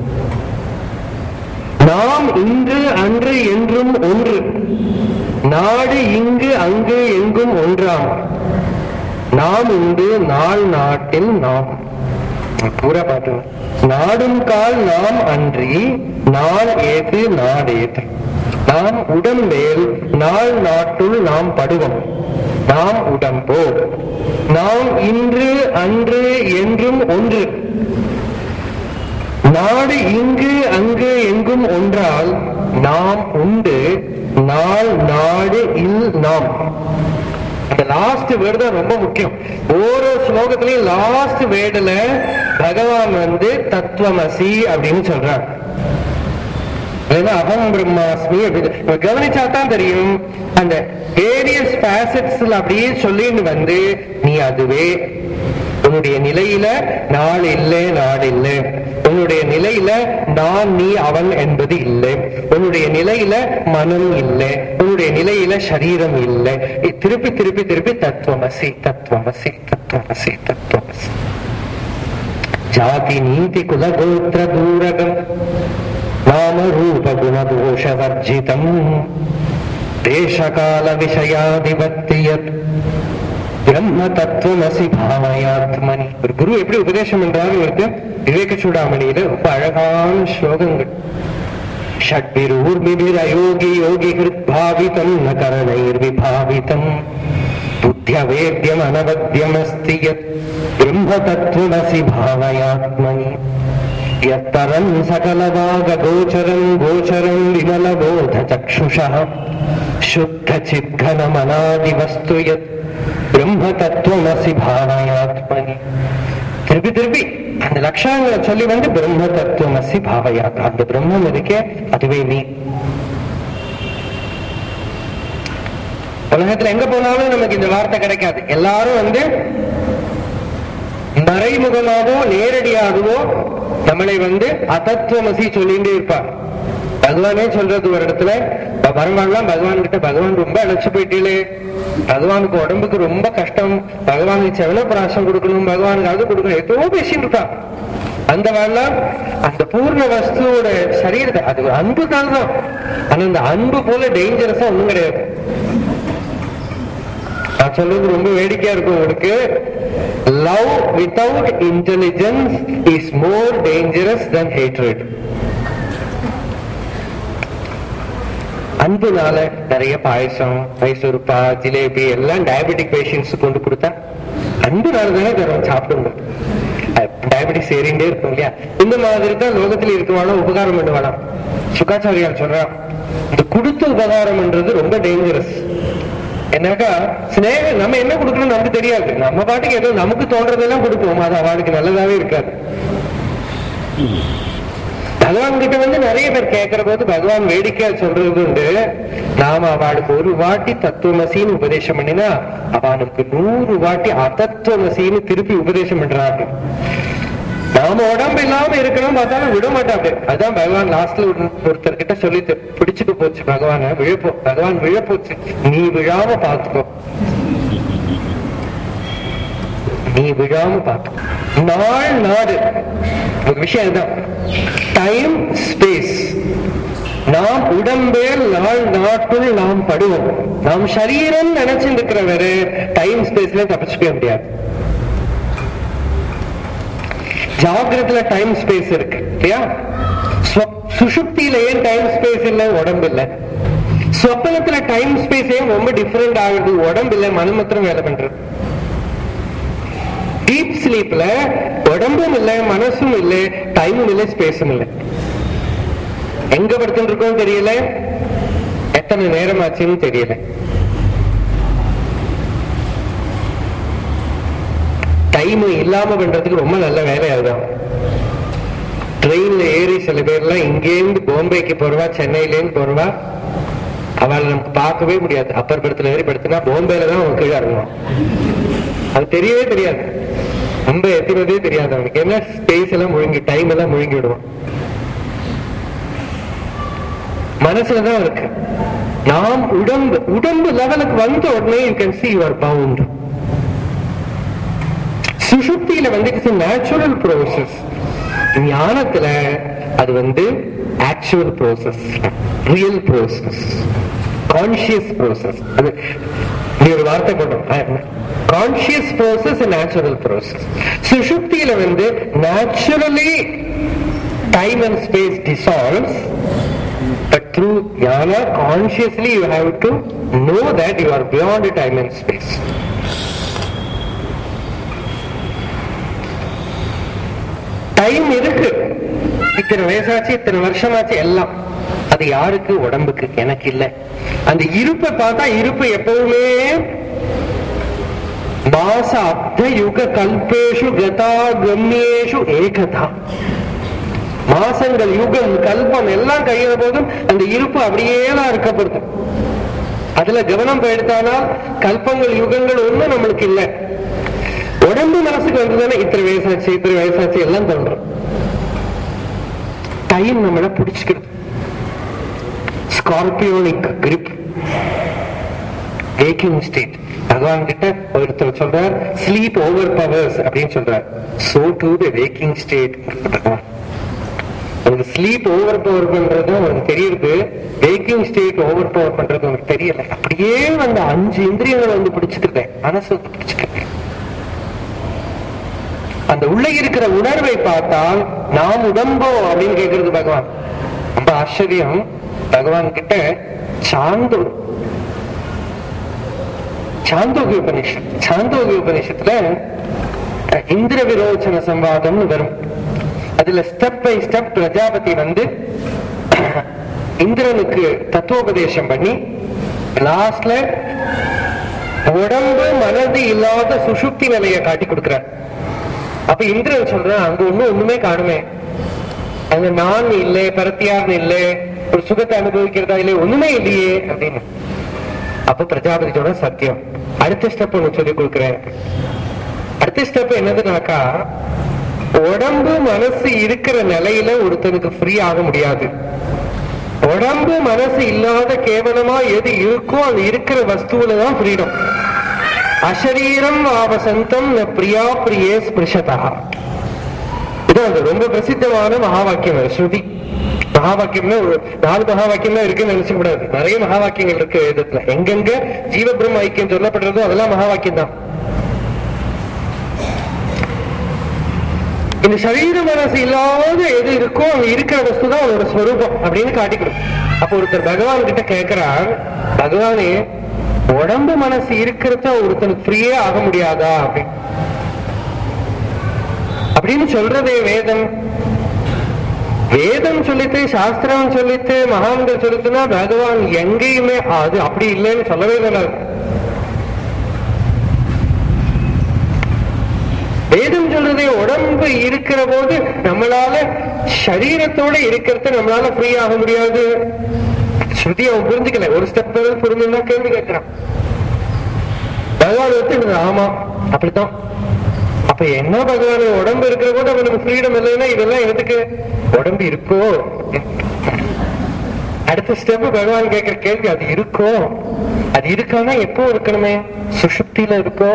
Speaker 2: நாம் இன்று அன்று என்றும் ஒன்று நாடு இங்கு அங்கு எங்கும் ஒன்றாம் நாம் உண்டு நாள் நாட்டில் நாம் பூரா பாட்டு நாடும் கால் நாம் அன்றி நாள் ஏது நாடேது நாம் உடம்பேல் நாள் நாட்டுள் நாம் படுவோம் நாம் உடம்போ நாம் இன்று அன்று என்றும் ஒன்று நாடு இங்கு அங்கு எங்கும் ஒன்றால் நாம் உண்டு நாள் நாடு இல் நாம் அந்த லாஸ்ட் வேர்டு தான் ரொம்ப முக்கியம் ஓரோ ஸ்லோகத்திலையும் லாஸ்ட் வேர்டுல பகவான் வந்து தத்துவமசி அப்படின்னு சொல்றார் அதாவது அகம் பிரம்மாஸ்மி அப்படின்னு இப்ப கவனிச்சா தான் தெரியும் அந்த வேரியஸ் ஃபேசட்ஸ்ல அப்படியே சொல்லின்னு வந்து நீ அதுவே உன்னுடைய நிலையில நாள் இல்லை நாடு இல்லை உன்னுடைய நிலையில நான் நீ அவன் என்பது இல்லை உன்னுடைய நிலையில மனம் இல்லை உன்னுடைய நிலையில சரீரம் இல்லை இ- திருப்பி திருப்பி திருப்பி தத்துவமசி தத்துவமசி தத்துவமசி தத்துவமசி ஜாதி நீதி குல கோத்திர தூரகம் நாம ரூப குண தோஷவர்ஜிதம் தேசகால விஷயாதிபத்தி யத் பிரம்ம தத்துவமசி பாவயாத்மனி ஒரு குரு எப்படி உபதேசம் பண்றாரு இவருக்கு விவேக சூடாமணியில ரொம்ப அழகான ஸ்லோகங்கள் ஷட்பிரூர்மிபிரயோகி யோகி பாவிதம் ந கரணைர்விபாவிதம் புத்தியவேத்யம் அனவத்தியமஸ்தி யத் பிரம்ம தத்துவமசி பாவயாத்மனி यत्तरम् सकलवागगोचरम् गोचरम् विमलबोधचक्षुषः शुद्धचिद्घनमनादिवस्तु यत् ब्रह्मतत्त्वमसि भावयात्मनि திருப்பி திருப்பி அந்த லட்சணங்களை சொல்லி வந்து பிரம்ம தத்துவமசி பாவயாத் அந்த பிரம்மம் இருக்கே அதுவே நீ உலகத்துல எங்க போனாலும் நமக்கு இந்த வார்த்தை கிடைக்காது எல்லாரும் வந்து மறைமுகமாகவோ நேரடியாகவோ நம்மளை வந்து அதத்துவமசி சொல்லிட்டே இருப்பார் பகவானே சொல்றது ஒரு இடத்துல இப்ப வருவான்லாம் பகவான் கிட்ட பகவான் ரொம்ப அழைச்சு போயிட்டீங்களே பகவானுக்கு உடம்புக்கு ரொம்ப கஷ்டம் பகவானுக்கு செவன பிராசம் கொடுக்கணும் பகவானுக்கு அது கொடுக்கணும் எத்தோ பேசிட்டு இருப்பான் அந்த வரலாம் அந்த பூர்ண வஸ்துவோட சரீரத்தை அது ஒரு அன்பு தான் தான் ஆனா அந்த அன்பு போல டேஞ்சரஸா ஒண்ணும் கிடையாது நான் சொல்றது ரொம்ப வேடிக்கையா இருக்கும் உங்களுக்கு love without intelligence is more dangerous than hatred அன்புனால நிறைய பாயசம் மைசூர்பா ஜிலேபி எல்லாம் டயபெட்டிக் பேஷண்ட்ஸ் கொண்டு கொடுத்தா அன்புனால தானே தரும் சாப்பிடுங்க டயபெட்டிக்ஸ் ஏறிண்டே இருக்கும் இல்லையா இந்த மாதிரி தான் லோகத்தில் இருக்கவானா உபகாரம் பண்ணுவானா சுகாச்சாரியார் சொல்றான் இந்த கொடுத்த உபகாரம்ன்றது ரொம்ப டேஞ்சரஸ் என்னக்கா சிநேக நம்ம என்ன கொடுக்கணும் நமக்கு தெரியாது நம்ம பாட்டுக்கு ஏதோ நமக்கு தோன்றதெல்லாம் கொடுப்போம் அது அவளுக்கு நல்லதாவே இருக்காது பகவான் கிட்ட வந்து நிறைய பேர் கேட்கிற போது பகவான் வேடிக்கையா சொல்றது உண்டு நாம அவளுக்கு ஒரு வாட்டி தத்துவமசின்னு உபதேசம் பண்ணினா அவனுக்கு நூறு வாட்டி அதத்துவமசின்னு திருப்பி உபதேசம் பண்றாங்க நாம உடம்பு இல்லாம இருக்கணும் பார்த்தாலும் விட மாட்டாங்க அதான் பகவான் லாஸ்ட்ல ஒருத்தர் கிட்ட சொல்லி பிடிச்சிட்டு போச்சு பகவான விழப்போ பகவான் விழப்போச்சு நீ விழாம பாத்துக்கோ நீ விழாம பார்த்துக்கோ நாள் நாடு ஒரு விஷயம் இதுதான் டைம் ஸ்பேஸ் நாம் உடம்பேல் நாள் நாட்டுள் நாம் படுவோம் நாம் சரீரம் நினைச்சிட்டு இருக்கிறவரு டைம் ஸ்பேஸ்ல தப்பிச்சுக்கவே முடியாது ஜாகிரத்துல டைம் ஸ்பேஸ் இருக்கு இல்லையா ஸ்வ- சுஷுப்தியில ஏன் டைம் ஸ்பேஸ் இல்ல உடம்பு இல்ல சொப்பனத்துல டைம் ஸ்பேஸ் ஏன் ரொம்ப டிஃபரெண்ட் ஆகுது உடம்பு இல்ல மனம் மாத்திரம் வேலை பண்றது டீப் ஸ்லீப்ல உடம்பும் இல்ல மனசும் இல்ல டைமும் இல்ல ஸ்பேஸும் இல்ல எங்க படுத்துட்டு இருக்கோம் தெரியல எத்தனை நேரம் ஆச்சுன்னு தெரியல டைம் இல்லாம பண்றதுக்கு ரொம்ப நல்ல வேலை அதுதான் ட்ரெயின்ல ஏறி சில பேர்லாம் இங்கேருந்து பாம்பேக்கு போறவா சென்னையில இருந்து போறவா அவளை நமக்கு பார்க்கவே முடியாது அப்பர் படத்துல ஏறி படுத்தினா பாம்பேல தான் அவன் கீழே இறங்குவான் அது தெரியவே தெரியாது ரொம்ப எத்தினதே தெரியாது அவனுக்கு என்ன ஸ்பேஸ் எல்லாம் முழுங்கி டைம் எல்லாம் முழுங்கி விடுவான் மனசுலதான் இருக்கு நாம் உடம்பு உடம்பு லெவலுக்கு வந்த உடனே you can see your bound சுஷுப்தியில வந்து இட்ஸ் நேச்சுரல் ப்ரோசஸ் ஞானத்துல அது வந்து actual process real process conscious process அது நீ ஒரு வார்த்தை போட்டோம் கான்சியஸ் ப்ரோசஸ் நேச்சுரல் ப்ரோசஸ் சுஷுப்தியில வந்து naturally time and space dissolves but through ஞான consciously you have to know that you are beyond time and space time இருக்கு இத்தனை வயசாச்சு இத்தனை வருஷமாச்சு எல்லாம் அது யாருக்கு உடம்புக்கு எனக்கு இல்ல அந்த இருப்பை பார்த்தா இருப்பு எப்பவுமே மாச அப்த யுக கல்பேஷு கதா கம்யேஷு ஏகதா மாசங்கள் யுகம் கல்பம் எல்லாம் கையில போதும் அந்த இருப்பு அப்படியே தான் இருக்கப்படுது அதுல கவனம் போயிடுத்தானால் கல்பங்கள் யுகங்கள் ஒண்ணும் நம்மளுக்கு இல்லை உடம்பு மனசுக்கு வந்ததுன்னா இத்தனை வயசாச்சு இத்தனை வயசாச்சு எல்லாம் தோன்றும் டைம் நம்மள பிடிச்சுக்கிறது scorpionic grip waking state Bhagavan கிட்ட ஒருத்தர் சொல்றார் ஸ்லீப் ஓவர் பவர்ஸ் அப்படின்னு சொல்றார் so to the waking state உங்களுக்கு ஸ்லீப் ஓவர் பவர் பண்றது உங்களுக்கு தெரியுது வேக்கிங் ஸ்டேட் ஓவர் பவர் பண்றது உங்களுக்கு தெரியல அப்படியே அந்த அஞ்சு இந்திரியங்களை வந்து பிடிச்சுக்கிறேன் மனசு வந்து பிடிச்சுக்கிறேன் அந்த உள்ள இருக்கிற உணர்வை பார்த்தால் நாம் உடம்போ அப்படின்னு கேட்கிறது பகவான் ரொம்ப ஆச்சரியம் பகவான் கிட்ட சாந்தோ சாந்தோகி உபனிஷத் சாந்தோகி உபனிஷத்துல அஹ், இந்திர விரோச்சன சம்வாதம்னு வரும் அதுல ஸ்டெப் பை ஸ்டெப் பிரஜாபதி வந்து இந்திரனுக்கு தத்துவோபதேசம் பண்ணி லாஸ்ட்ல உடம்பு மனது இல்லாத சுசுப்தி நிலையை காட்டி கொடுக்கிறார் அப்ப இந்திரன் சொல்றான் அங்க ஒண்ணும் ஒண்ணுமே காணுமே அங்க நான் இல்லை பரத்தியார்னு இல்லை ஒரு சுகத்தை அனுபவிக்கிறதா இல்லை ஒண்ணுமே இல்லையே அப்படின்னு அப்ப பிரஜாபதி சொல்ற சத்தியம் அடுத்த ஸ்டெப் ஒண்ணு சொல்லி கொடுக்குறேன் அடுத்த ஸ்டெப் என்னதுனாக்கா உடம்பு மனசு இருக்கிற நிலையில ஒருத்தனுக்கு ஃப்ரீ ஆக முடியாது உடம்பு மனசு இல்லாத கேவலமா எது இருக்கோ அது இருக்கிற வஸ்துவில தான் ஃப்ரீடம் அசரீரம் ஆவசந்தம் ந பிரியா பிரியே ஸ்பிருஷதா இது அது ரொம்ப பிரசித்தமான மகா வாக்கியம் அது, ஸ்ருதி மகா வாக்கியம்னா ஒரு நாலு மகா வாக்கியம் தான் இருக்குன்னு நினைச்சுக்க கூடாது நிறைய மகா வாக்கியங்கள் இருக்கு வேதத்துல எங்கெங்க ஜீவ பிரம்ம ஐக்கியம் சொல்லப்படுறதோ அதெல்லாம் மகா வாக்கியம் தான் இந்த சரீர மனசு இல்லாத எது இருக்கோ அங்க இருக்கிற வஸ்து தான் அதோட ஸ்வரூபம் அப்படின்னு காட்டிக்கணும் அப்ப ஒருத்தர் பகவான் கிட்ட கேட்கிறார் பகவானே உடம்பு மனசு இருக்கிறத ஒருத்தனுக்கு ஃப்ரீயே ஆக முடியாதா அப்படின்னு அப்படின்னு சொல்றதே வேதம் வேதம் சொல்லிட்டு சாஸ்திரம் சொல்லிட்டு மகான்கள் சொல்லிட்டுனா பகவான் எங்கேயுமே அது அப்படி இல்லைன்னு சொல்லவே இல்லை வேதம் சொல்றதே உடம்பு இருக்கிற போது நம்மளால சரீரத்தோட இருக்கிறத நம்மளால ஃப்ரீ ஆக முடியாது ஸ்ருதி அவன் புரிஞ்சுக்கல ஒரு ஸ்டெப் புரிஞ்சுன்னா கேள்வி கேட்கிறான் பகவான் ஒத்துக்கிது ஆமா அப்படித்தான் அப்ப என்ன பகவான் உடம்பு இருக்கிற போது அவனுக்கு ஃப்ரீடம் இல்லைன்னா இதெல்லாம் எதுக்கு உடம்பு இருக்கோ அடுத்த ஸ்டெப் பகவான் கேட்கிற கேள்வி அது இருக்கோ அது இருக்கானா எப்போ இருக்கணுமே சுஷுப்தியில இருக்கோ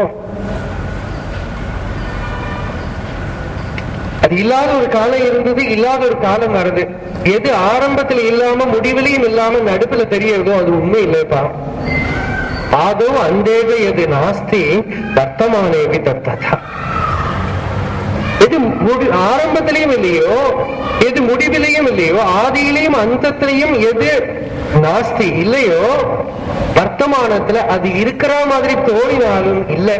Speaker 2: அது இல்லாத ஒரு காலம் இருந்தது இல்லாத ஒரு காலம் வருது எது ஆரம்பத்துல இல்லாம முடிவிலையும் இல்லாம நடுப்புல தெரியறதோ அது உண்மை இல்லைப்பா ஆதோ அந்தேக எது நாஸ்தி வர்த்தமானேவி தத்ததா எது முடி ஆரம்பத்திலையும் இல்லையோ எது முடிவிலையும் இல்லையோ ஆதியிலையும் அந்தத்திலையும் எது நாஸ்தி இல்லையோ வர்த்தமானத்துல அது இருக்கிற மாதிரி தோணினாலும் இல்லை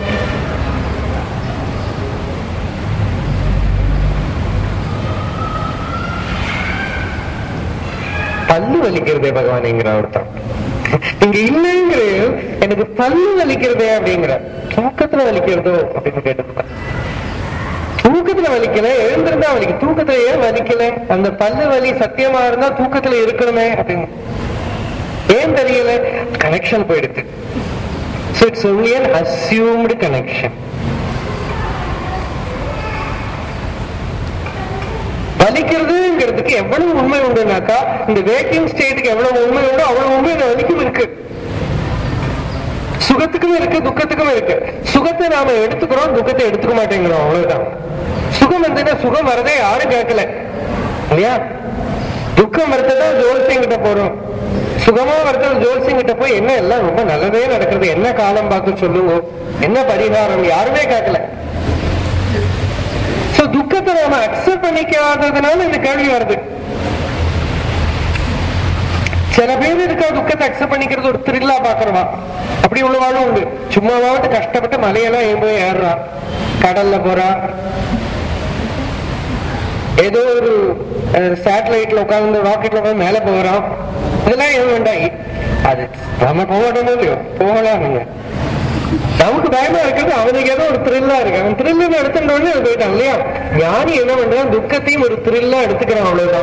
Speaker 2: பல்லு வலிக்கிறதே பகவான்ங்கிற ஒருத்தன் இங்க இல்லைங்கிற எனக்கு பல்லு வலிக்கிறதே அப்படிங்கிற தூக்கத்துல வலிக்கிறதோ அப்படின்னு கேட்டு தூக்கத்துல வலிக்கல எழுந்திருந்தா வலிக்கு தூக்கத்துல ஏன் வலிக்கல அந்த பல்லு வலி சத்தியமா இருந்தா தூக்கத்துல இருக்கணுமே அப்படின்னு ஏன் தெரியல கனெக்ஷன் போயிடுது So it's only an assumed connection. வலிக்கிறதுங்கிறதுக்கு எவ்வளவு உண்மை உண்டுனாக்கா இந்த வேக்கிங் ஸ்டேட்டுக்கு எவ்வளவு உண்மை உண்டோ அவ்வளவு உண்மை இந்த வலிக்கும் இருக்கு சுகத்துக்கும் இருக்கு துக்கத்துக்கும் இருக்கு சுகத்தை நாம எடுத்துக்கிறோம் துக்கத்தை எடுத்துக்க மாட்டேங்கிறோம் அவ்வளவுதான் சுகம் வந்துன்னா சுகம் வரதே யாரும் கேட்கல இல்லையா துக்கம் வரதான் ஜோல்சியம் கிட்ட போறோம் சுகமா வரது ஜோல்சியம் கிட்ட போய் என்ன எல்லாம் ரொம்ப நல்லதே நடக்கிறது என்ன காலம் பார்த்து சொல்லுங்க என்ன பரிகாரம் யாருமே கேட்கல சோ துக்கத்தை நாம அக்செப்ட் பண்ணிக்காததுனால இந்த கேள்வி வருது சில பேர் இருக்கா துக்கத்தை அக்செப்ட் பண்ணிக்கிறது ஒரு த்ரில்லா பாக்குறவா அப்படி உள்ளவாளும் உண்டு சும்மாவாவது கஷ்டப்பட்டு மலையெல்லாம் ஏன் போய் ஏறுறா கடல்ல போறா ஏதோ ஒரு சேட்டலைட்ல உட்கார்ந்து ராக்கெட்ல உட்காந்து மேல போகிறான் இதெல்லாம் ஏன் வேண்டாம் அது நம்ம போக மாட்டோமோ இல்லையோ போகலாம் நீங்க நமக்கு பயமா இருக்கிறது அவனுக்கு ஏதோ ஒரு த்ரில்லா இருக்கு அவன் த்ரில்ல எடுத்துட்ட உடனே அது போயிட்டான் இல்லையா ஞானி என்ன பண்றான் துக்கத்தையும் ஒரு த்ரில்லா எடுத்துக்கிறான் அவ்வளவுதான்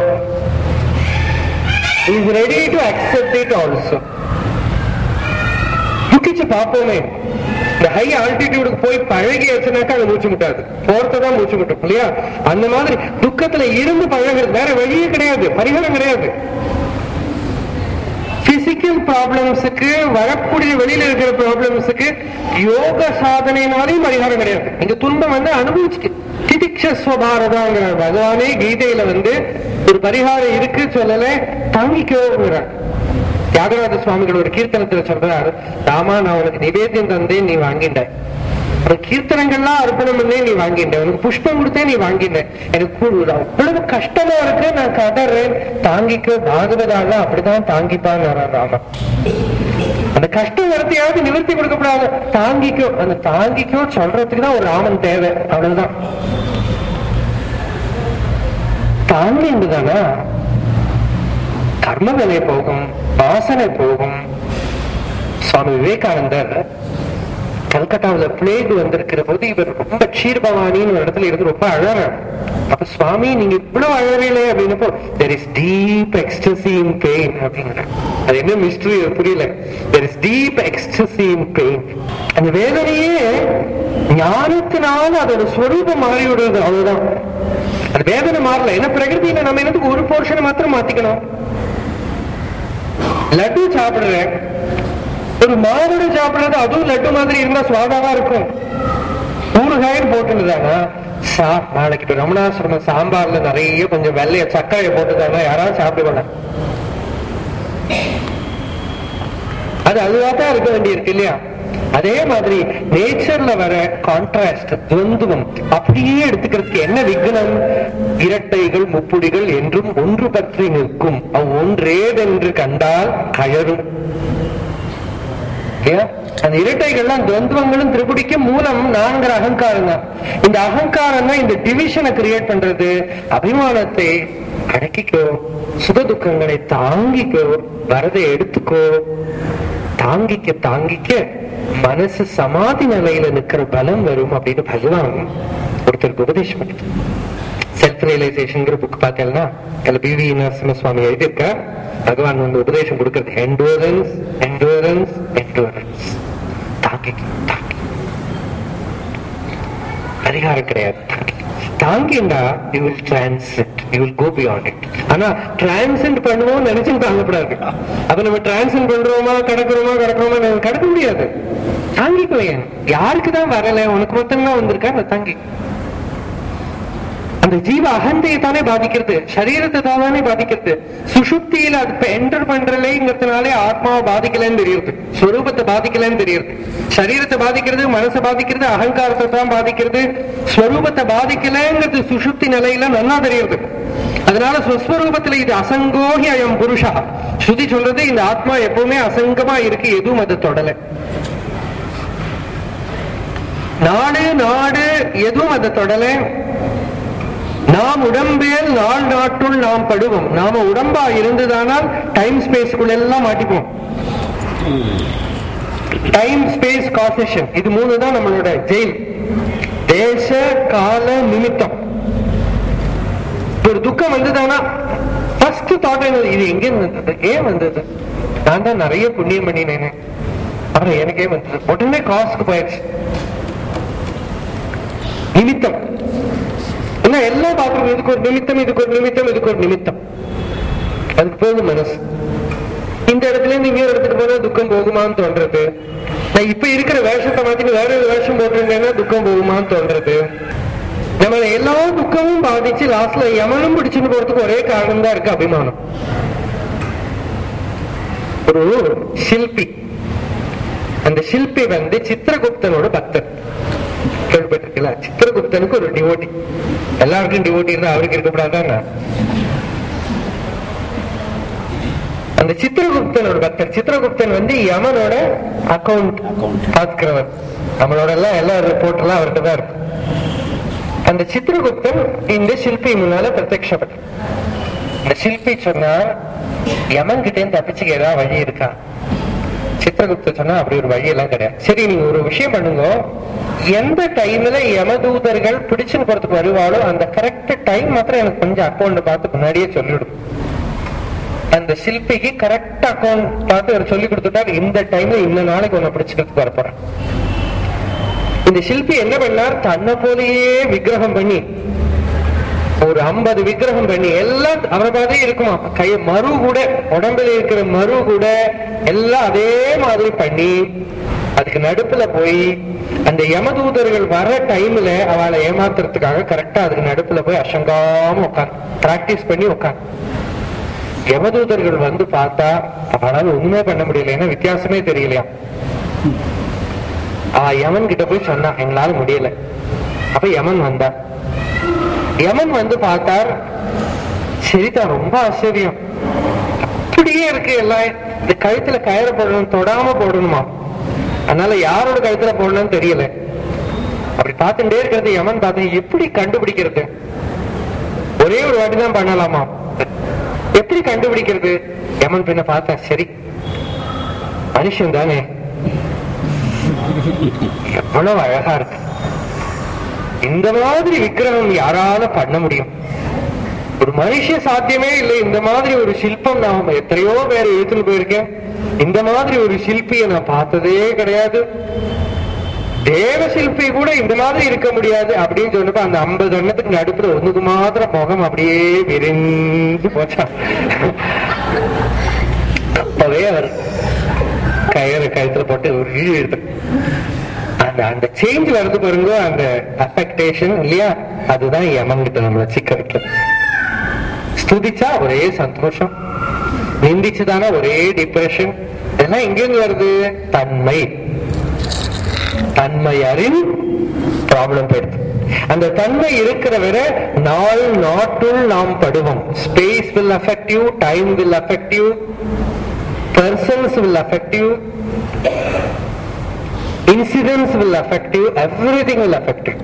Speaker 2: is ready to accept it also துக்கிச்சு பார்ப்போமே இந்த ஹை ஆல்டிடியூடுக்கு போய் பழகியாச்சுனாக்கா அது மூச்சு முட்டாது போறதான் மூச்சு முட்டும் இல்லையா அந்த மாதிரி துக்கத்துல இருந்து பழகிறது வேற வழியே கிடையாது பரிகாரம் கிடையாது பிசிக்கல் ப்ராப்ளம்ஸுக்கு வரக்கூடிய வெளியில இருக்கிற ப்ராப்ளம்ஸுக்கு யோக சாதனையினாலையும் பரிகாரம் கிடையாது இந்த துன்பம் வந்து அனுபவிச்சுட்டு திதிக்ஷஸ்வபாரதாங்கிறார் பகவானே கீதையில வந்து ஒரு பரிகாரம் இருக்கு சொல்லல தாங்கிக்கோங்கிறார் தியாகராஜ சுவாமிகள் ஒரு கீர்த்தனத்துல சொல்றாரு ராமா நான் உனக்கு நிவேத்தியம் தந்தேன் நீ வாங்கிட்டாய் ஒரு கீர்த்தனங்கள்லாம் அர்ப்பணம் பண்ணே நீ வாங்கிட்ட உனக்கு புஷ்பம் கொடுத்தே நீ வாங்கிட்ட எனக்கு ஒரு அவ்வளவு கஷ்டமா இருக்கு நான் கதறேன் தாங்கிக்க பாகவதாலாம் அப்படிதான் தாங்கிப்பான்னு ராமா அந்த கஷ்டம் வரத்தையாவது நிவர்த்தி கொடுக்கப்படாது தாங்கிக்கோ அந்த தாங்கிக்கோ சொல்றதுக்கு தான் ஒரு ராமன் தேவை அவ்வளவுதான் தாங்கிண்டுதானா கர்ம விலை போகும் வாசனை போகும் சுவாமி விவேகானந்தர் கல்கட்டாவுல பிளேக் வந்திருக்கிற போது இவர் ரொம்ப க்ஷீர்பவானின்னு ஒரு இடத்துல இருந்து ரொம்ப அழறார் அப்ப சுவாமி நீங்க இவ்வளவு அழறீங்களே அப்படின்னப்போ there is deep ecstasy in pain அப்படிங்கிற அது என்ன மிஸ்ட்ரி புரியல there is deep ecstasy in pain அந்த வேதனையே ஞானத்தினால அதோட ஸ்வரூபம் மாறி விடுறது அவ்வளவுதான் அது வேதனை மாறல ஏன்னா பிரகிருதியில நம்ம என்னத்துக்கு ஒரு போர்ஷனை மாத்திரம் மாத்திக்கணும் லட்டு சாப்பிடுறேன் ஒரு மாவோட சாப்பிடுறது அதுவும் லட்டு மாதிரி இருந்தா சுவாதாவா இருக்கும் ஊறுகாயும் போட்டுருந்தாங்க சா நாளைக்கு இப்ப ரமணாசிரம சாம்பார்ல நிறைய கொஞ்சம் வெள்ளைய சக்காய போட்டுதாங்க யாராவது சாப்பிடுவாங்க அது அதுவா தான் இருக்க வேண்டியிருக்கு இல்லையா அதே மாதிரி நேச்சர்ல வர கான்ட்ராஸ்ட் துவந்துவம் அப்படியே எடுத்துக்கிறதுக்கு என்ன விக்னம் இரட்டைகள் முப்புடிகள் என்றும் ஒன்று பற்றி நிற்கும் அவ் ஒன்றேதென்று கண்டால் கழரும் இல்லையா? அந்த இரட்டைகள்லாம் துவந்துவங்களும் திரிபுடிக்கும் மூலம் நான்கிற அகங்காரம் தான் இந்த அகங்காரம் தான் இந்த டிவிஷனை கிரியேட் பண்றது அபிமானத்தை அடக்கிக்கோ சுக துக்கங்களை தாங்கிக்கோ வரதை எடுத்துக்கோ தாங்கிக்க தாங்கிக்க மனசு சமாதி நிலையில நிக்கிற பலம் வரும் அப்படின்னு பகவான் ஒருத்தருக்கு உபதேசம் பண்ணுது செல்ஃப் ரியலைசேஷன்ங்கிற புக் பார்த்தேன்னா அதுல பிவி நரசிம்ம சுவாமி எழுதியிருக்க பகவான் வந்து உபதேசம் கொடுக்கிறது என்டோரன்ஸ் என்டோரன்ஸ் என்டோரன்ஸ் தாங்கி தாங்கி பரிகாரம் கிடையாது தாங்கிண்டா you will transcend you will go beyond it ஆனா டிரான்சென்ட் பண்ணுவோம் நினைச்சு தாங்கப்படாது அப்ப நம்ம டிரான்சென்ட் பண்றோமா கடக்குறோமா கடக்குறோமா நம்ம கடக்க முடியாது தாங்கிக்குவேன் யாருக்கு தான் வரல உனக்கு மொத்தம் தான் வந்திருக்கா அதை தாங்கி அந்த ஜீவ அகந்தையை தானே பாதிக்கிறது சரீரத்தை தானே பாதிக்கிறது சுஷுப்தியில அது என்டர் பண்றலைங்கிறதுனாலே ஆத்மாவை பாதிக்கலன்னு தெரியுது ஸ்வரூபத்தை பாதிக்கலன்னு தெரியுது சரீரத்தை பாதிக்கிறது மனசை பாதிக்கிறது அகங்காரத்தை தான் பாதிக்கிறது ஸ்வரூபத்தை பாதிக்கலங்கிறது சுஷுப்தி நிலையில நல்லா தெரியுது அதனால ஸ்வஸ்வரூபத்துல இது அசங்கோகி அயம் புருஷா ஸ்ருதி சொல்றது இந்த ஆத்மா எப்பவுமே அசங்கமா இருக்கு எதுவும் அது தொடல நாடு நாடு எதுவும் அதை தொடல நாம் உடம்பேல் நாள் நாட்டுள் நாம் படுவோம் நாம உடம்பா இருந்ததானால் டைம் ஸ்பேஸ்க்குள்ள எல்லாம் மாட்டிப்போம் டைம் ஸ்பேஸ் காசேஷன் இது மூணு தான் நம்மளோட ஜெயில் தேச கால நிமித்தம் ஒரு துக்கம் வந்ததானா ஃபர்ஸ்ட் தாட் என்ன இது எங்க வந்தது ஏன் வந்தது நான் தான் நிறைய புண்ணியம் பண்ணினேனே அப்புறம் எனக்கே வந்தது உடனே காசுக்கு போயிடுச்சு நிமித்தம் என்ன எல்லாம் பார்க்கணும் இதுக்கு ஒரு நிமித்தம் இதுக்கு ஒரு நிமித்தம் இதுக்கு ஒரு நிமித்தம் அதுக்கு போகும் மனசு இந்த இடத்துல இருந்து இன்னொரு இடத்துக்கு போனா துக்கம் போகுமான்னு தோன்றது நான் இப்ப இருக்கிற வேஷத்தை மாத்தி வேற ஒரு வேஷம் போட்டிருந்தேன்னா துக்கம் போகுமான்னு தோன்றது நம்ம எல்லா துக்கமும் பாதிச்சு லாஸ்ட்ல யமனும் பிடிச்சுன்னு போறதுக்கு ஒரே காரணம் தான் இருக்கு அபிமானம் ஒரு சிற்பி அந்த சிற்பி வந்து சித்திரகுப்தனோட பக்தர் கேள்விப்பட்டிருக்கல சித்திரகுப்தனுக்கு ஒரு டிவோட்டி எல்லாருக்கும் டிவோட்டி இருந்தா அவருக்கு இருக்கக்கூடாதாங்க அந்த அந்த சித்திரகுப்தன் ஒரு பக்தர் சித்திரகுப்தன் வந்து யமனோட அக்கவுண்ட் பாத்துக்கிறவர் நம்மளோட எல்லாம் எல்லா ரிப்போர்ட் எல்லாம் அவர்கிட்ட தான் இருக்கு அந்த சித்திரகுப்தன் இந்த சிற்பி முன்னால பிரத்யக்ஷப்பட்ட இந்த சிற்பி சொன்னா யமன் கிட்ட இருந்து தப்பிச்சுக்க ஏதாவது வழி இருக்கா சித்திரகுப்தர் சொன்னா அப்படி ஒரு வழி எல்லாம் கிடையாது சரி நீங்க ஒரு விஷயம் பண்ணுங்க எந்த டைம்ல யமதூதர்கள் பிடிச்சுன்னு போறதுக்கு வருவாளோ அந்த கரெக்ட் டைம் மாத்திரம் எனக்கு கொஞ்சம் அக்கௌண்ட் பார்த்து முன்னாடியே சொல்லிவிடும் அந்த சிற்பிக்கு கரெக்ட் அக்கௌண்ட் பார்த்து அவர் சொல்லி கொடுத்துட்டா இந்த டைம்ல இந்த நாளைக்கு உன்னை பிடிச்சுக்கிறதுக்கு வரப்போறேன் இந்த சிற்பி என்ன பண்ணார் தன்னை போலயே விக்கிரகம் பண்ணி ஒரு ஐம்பது விக்கிரகம் பண்ணி எல்லாம் அவரை மாதிரியே இருக்குமா கை மறு கூட உடம்புல இருக்கிற மறு கூட எல்லாம் அதே மாதிரி பண்ணி அதுக்கு நடுப்புல போய் அந்த யமதூதர்கள் வர டைம்ல அவளை ஏமாத்துறதுக்காக கரெக்டா அதுக்கு நடுப்புல போய் அசங்காம உட்காந்து பிராக்டிஸ் பண்ணி உட்காந்து யமதூதர்கள் வந்து பார்த்தா அவளால ஒண்ணுமே பண்ண முடியல ஏன்னா வித்தியாசமே தெரியலையா ஆ யமன் கிட்ட போய் சொன்னா எங்களால முடியல அப்ப யமன் வந்தா யமன் வந்து பார்த்தார் சரிதான் ரொம்ப ஆச்சரியம் அப்படியே இருக்கு எல்லாம் இந்த கழுத்துல கயிறு போடணும் தொடாம போடணுமா அதனால யாரோட கழுத்துல போடணும்னு தெரியல அப்படி பார்த்துட்டே இருக்கிறது யமன் பார்த்து எப்படி கண்டுபிடிக்கிறது ஒரே ஒரு வாட்டி தான் பண்ணலாமா எப்படி கண்டுபிடிக்கிறது யமன் பின்ன பார்த்தா சரி மனுஷன் தானே எவ்வளவு அழகா இருக்கு இந்த மாதிரி விக்கிரகம் யாரால பண்ண முடியும் ஒரு மனுஷ சாத்தியமே இல்லை இந்த மாதிரி ஒரு சிற்பம் நாம எத்தனையோ பேர் எடுத்துன்னு போயிருக்கேன் இந்த மாதிரி ஒரு சிற்பியை நான் பார்த்ததே கிடையாது தேவ சிற்பி கூட இந்த மாதிரி இருக்க முடியாது அப்படின்னு சொன்னப்ப அந்த ஐம்பது எண்ணத்துக்கு நடுப்புல ஒண்ணுக்கு மாத்திரம் முகம் அப்படியே விரிஞ்சு போச்சா அப்பவே அவர் கயிறு கழுத்துல போட்டு ஒரு இழு எடுத்து அந்த அந்த சேஞ்ச் வருது பாருங்க அந்த அஃபெக்டேஷன் இல்லையா அதுதான் யமங்கிட்ட நம்மள சிக்க வைக்கிறது ஸ்துதிச்சா ஒரே சந்தோஷம் நிந்திச்சுதானா ஒரே டிப்ரெஷன் இதெல்லாம் எங்கிருந்து வருது தன்மை தன்மை அறின் ப்ராப்ளம் போயிடுது அந்த தன்மை இருக்கிற வரை நாள் நாட்டுள் நாம் படுவோம் space will affect you time will affect you persons will affect you incidents will affect you everything will affect you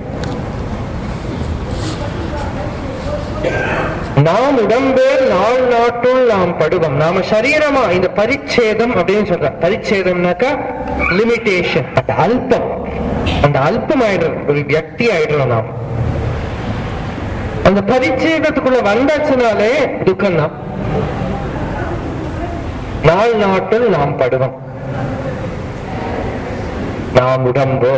Speaker 2: நாம் உடம்பேர் நாள் நாட்டுள் நாம் படுவோம் நாம சரீரமா இந்த பரிச்சேதம் அப்படின்னு சொல்ற பரிச்சேதம்னாக்கா லிமிட்டேஷன் அந்த அல்பம் அந்த அல்பம் ஆயிடுறது ஒரு வியக்தி ஆயிடுறோம் நாம் அந்த பரிச்சேதத்துக்குள்ள வந்தாச்சுனாலே துக்கம் தான் நாள் நாட்டில் நாம் படுவோம் நாம் உடம்போ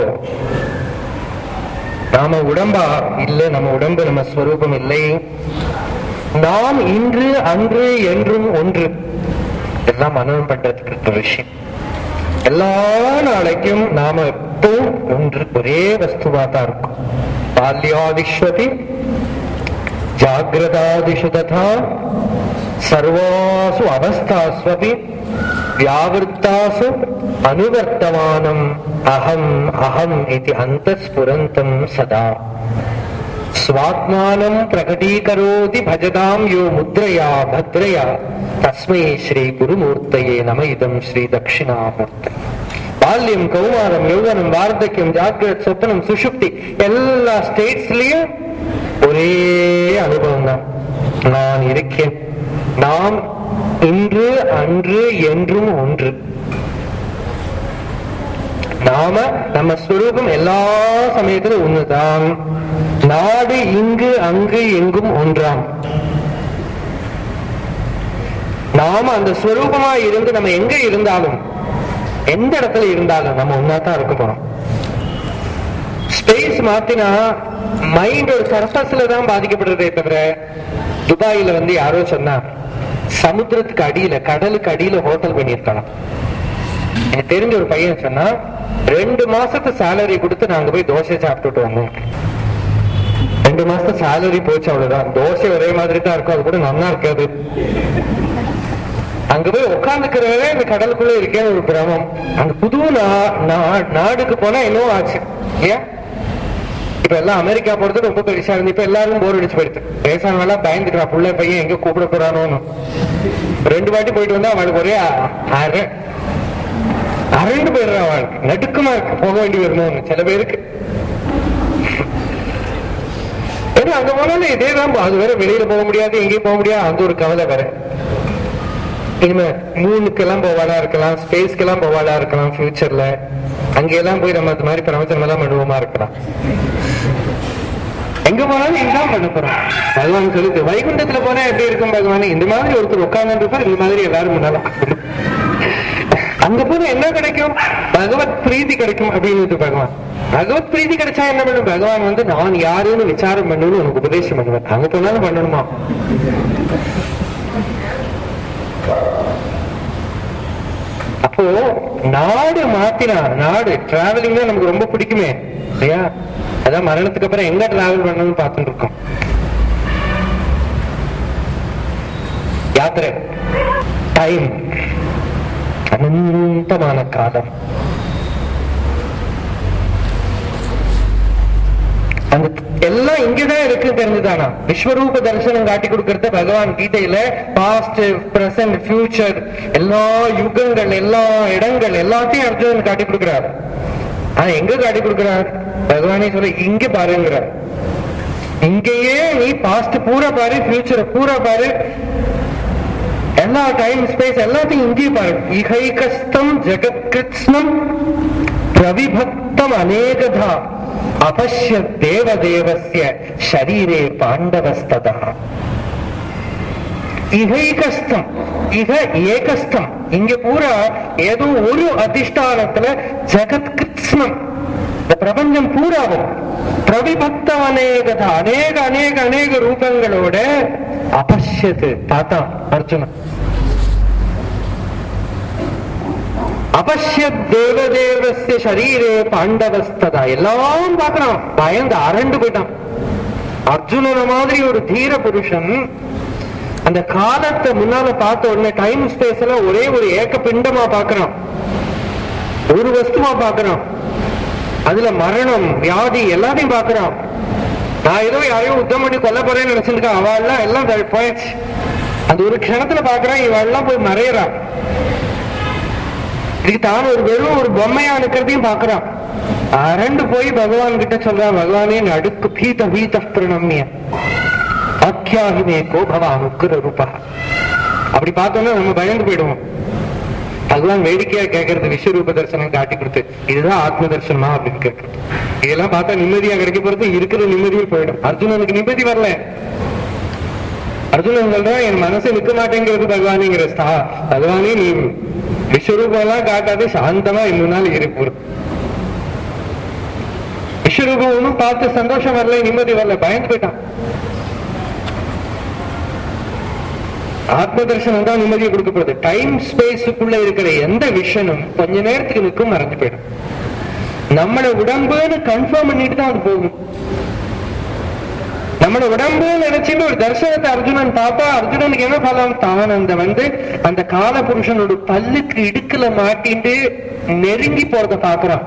Speaker 2: நாம உடம்பா இல்ல நம்ம உடம்பு நம்ம ஸ்வரூபம் இல்லை நாம் இன்று அன்று என்றும் ஒன்று எல்லாம் மனநம் பண்றதுக்கு இருக்கிற விஷயம் எல்லா நாளைக்கும் நாம எப்பவும் ஒன்று ஒரே வஸ்துவா தான் இருக்கும் பால்யாதிஸ்வதி ஜாகிரதாதிஷு ததா சர்வாசு அவஸ்தாஸ்வபி வியாவிருத்தாசு அனுவர்த்தமானம் அகம் அகம் இது அந்தஸ்புரந்தம் சதா ஸ்வாத்மானம் பிரகடீகரோதி பஜதாம் யோ முத்ரயா பத்ரயா தஸ்மை ஸ்ரீ குருமூர்த்தையே நம இதம் ஸ்ரீ தட்சிணாமூர்த்தி பால்யம் கௌமாரம் யௌவனம் வார்த்தக்கியம் ஜாகிரத் சொப்பனம் சுஷுப்தி எல்லா ஸ்டேட்ஸ்லயும் ஒரே அனுபவம் தான் நான் இருக்கேன் நாம் இன்று அன்று என்றும் ஒன்று நாம நம்ம ஸ்வரூபம் எல்லா சமயத்திலும் ஒண்ணுதான் நாடு இங்கு அங்கு எங்கும் ஒன்றாம் நாம அந்த ஸ்வரூபமா இருந்து நம்ம எங்க இருந்தாலும் எந்த இடத்துல இருந்தாலும் நம்ம ஒன்னா தான் இருக்க போறோம் ஸ்பேஸ் மாத்தினா மைண்ட் ஒரு சர்ஃபஸ்ல தான் பாதிக்கப்படுறதே தவிர துபாயில வந்து யாரோ சொன்னா சமுத்திரத்துக்கு அடியில கடலுக்கு அடியில ஹோட்டல் பண்ணியிருக்கலாம் எனக்கு தெரிஞ்ச ஒரு பையன் சொன்னா ரெண்டு மாசத்து சேலரி கொடுத்து நாங்க போய் தோசை சாப்பிட்டுட்டு வந்தோம் ரெண்டு மாசத்து சேலரி போச்சு அவ்வளவுதான் தோசை ஒரே மாதிரி தான் இருக்கும் அது கூட நல்லா இருக்காது அங்க போய் உட்காந்துக்கிறவரே இந்த கடலுக்குள்ள இருக்கேன்னு ஒரு பிரமம் அங்க புது நா- நா- நாடுக்கு போனா என்னவோ ஆச்சு இல்லையா இப்ப எல்லாம் அமெரிக்கா போறது ரொம்ப பெருசா இருந்து இப்ப எல்லாரும் போர் அடிச்சு போயிடுது பேசாமலாம் பயந்துக்கிறான் புள்ள பையன் எங்க கூப்பிட போறானோன்னு ரெண்டு வாட்டி போயிட்டு வந்தா அவளுக்கு ஒரே அ- அரை அரண்டு போயிடுறா அவளுக்கு நடுக்கமா இருக்கு போக வேண்டி வரணும்னு சில பேருக்கு ஏன்னா அங்க போனாலும் இதேதான் அது வேற வெளியில போக முடியாது எங்கேயும் போக முடியாது அந்த ஒரு கவலை வேற இனிமே மூணுக்கெல்லாம் போவாளா இருக்கலாம் ஸ்பேஸ்க்கெல்லாம் போவாளா இருக்கலாம் ஃபியூச்சர்ல அங்கெல்லாம் போய் நம்ம அது மாதிரி பிரபஞ்சம் எல்லாம் பண்ணுவோமா இருக்கலாம் எங்க போனாலும் இதுதான் பண்ண போறோம் பகவான் சொல்லுது வைகுண்டத்துல போனா எப்படி இருக்கும் பகவான் இந்த மாதிரி ஒருத்தர் உட்கார்ந்து இருப்பார் இந்த மாதிரி எல்லாரும் முன்னாலும் அங்க போனா என்ன கிடைக்கும் பகவத் பிரீதி கிடைக்கும் அப்படின்னு பகவான் பகவத் பிரீதி கிடைச்சா என்ன பண்ணும் பகவான் வந்து நான் யாருன்னு விசாரம் பண்ணணும்னு உனக்கு உபதேசம் பண்ணுவேன் அங்க போனாலும் பண்ணணுமா அப்போ நாடு மாத்தினா நாடு டிராவலிங் நமக்கு ரொம்ப பிடிக்குமே இல்லையா அதான் மரணத்துக்கு அப்புறம் எங்க டிராவல் பண்ணணும்னு பார்த்துட்டு இருக்கோம் யாத்திரை டைம் அனந்தமான காலம் அந்த எல்லாம் இங்கதான் இருக்கு தெரிஞ்சுதானா விஸ்வரூப தரிசனம் காட்டி கொடுக்கறது பகவான் கீதையில பாஸ்ட் பிரசன்ட் ஃபியூச்சர் எல்லா யுகங்கள் எல்லா இடங்கள் எல்லாத்தையும் அர்ஜுனன் காட்டி கொடுக்கிறார் ஆனா எங்க காட்டி கொடுக்கிறார் பகவானே சொல்ல இங்க பாருங்கிறார் இங்கேயே நீ பாஸ்ட் பூரா பாரு ஃபியூச்சர் பூரா பாரு எல்லா டைம் ஸ்பேஸ் எல்லாத்தையும் இங்கே பாரு இகைகஸ்தம் ஜெகத் கிருத்ஸ்னம் பிரவிபக்தம் அநேகதா அபஷ்ய தேவதேவஸ்ய ஷரீரே பாண்டவஸ்ததா இகைகஸ்தம் இக ஏகஸ்தம் இங்க பூரா ஏதோ ஒரு அதிஷ்டானத்துல ஜெகத் கிருத்ஸ்னம் இந்த பிரபஞ்சம் பூராவும் பிரவிபக்தம் அநேகத அநேக அநேக அநேக ரூபங்களோட அபஷ்யத்து பார்த்தான் அர்ஜுனன் அபஷ்ய தேவதேவஸ்ய சரீரே பாண்டவஸ்ததா எல்லாம் பார்க்கறான் பயந்து அரண்டு போயிட்டான் அர்ஜுனன மாதிரி ஒரு தீர புருஷன் அந்த காலத்தை முன்னால பார்த்த உடனே டைம் ஸ்பேஸ்ல ஒரே ஒரு ஏக்க பிண்டமா பார்க்கறான் ஒரு வஸ்துவா பார்க்கறான் அதுல மரணம் வியாதி எல்லாத்தையும் பார்க்கறான் நான் ஏதோ யாரையும் யுத்தம் பண்ணி கொல்ல போறேன்னு நினைச்சிருக்கேன் அவள்லாம் எல்லாம் த- போயாச்சு அந்த ஒரு க்ஷணத்துல பாக்குறான் இவெல்லாம் போய் மறையறான் இதுக்கு தான் ஒரு வெறும் ஒரு பொம்மையா இருக்கிறதையும் பாக்குறான் அரண்டு போய் பகவான் கிட்ட சொல்றான் பகவானே நடுக்கு பீத பீத பிரணம்ய ஆக்கியாகிமே கோபவான் உக்கிர ரூபா அப்படி பார்த்தோம்னா நம்ம பயந்து போயிடுவோம் பகவான் வேடிக்கையா கேட்கறது விஸ்வரூப தரிசனம் காட்டி கொடுத்து இதுதான் ஆத்ம தரிசனமா அப்படின்னு கேட்கறது இதெல்லாம் பார்த்தா நிம்மதியா கிடைக்க போறது இருக்கிற நிம்மதியும் போயிடும் அர்ஜுனனுக்கு நிம்மதி வரல அர்ஜுனன் சொல்றான் என் மனசு நிக்க மாட்டேங்கிறது பகவானிங்கிற ஸ்தா பகவானே நீ விஸ்வரூபம் எல்லாம் காட்டாது சாந்தமா இன்னொரு நாள் இருப்போம் விஸ்வரூபம் ஒன்றும் பார்த்து சந்தோஷம் வரல நிம்மதி வரல பயந்து போயிட்டான் ஆத்ம தரிசனம் தான் நிம்மதியை கொடுக்கப்படுது டைம் ஸ்பேஸுக்குள்ள இருக்கிற எந்த விஷனும் கொஞ்ச நேரத்துக்கு நிற்கும் மறைஞ்சு போயிடும் நம்மள உடம்புன்னு கன்ஃபார்ம் பண்ணிட்டு தான் அது போகும் நம்மள உடம்பு நினைச்சிட்டு ஒரு தரிசனத்தை அர்ஜுனன் பார்த்தா அர்ஜுனனுக்கு என்ன பலம் தான் அந்த வந்து அந்த கால புருஷனோட பல்லுக்கு இடுக்குல மாட்டிட்டு நெருங்கி போறத பாக்குறான்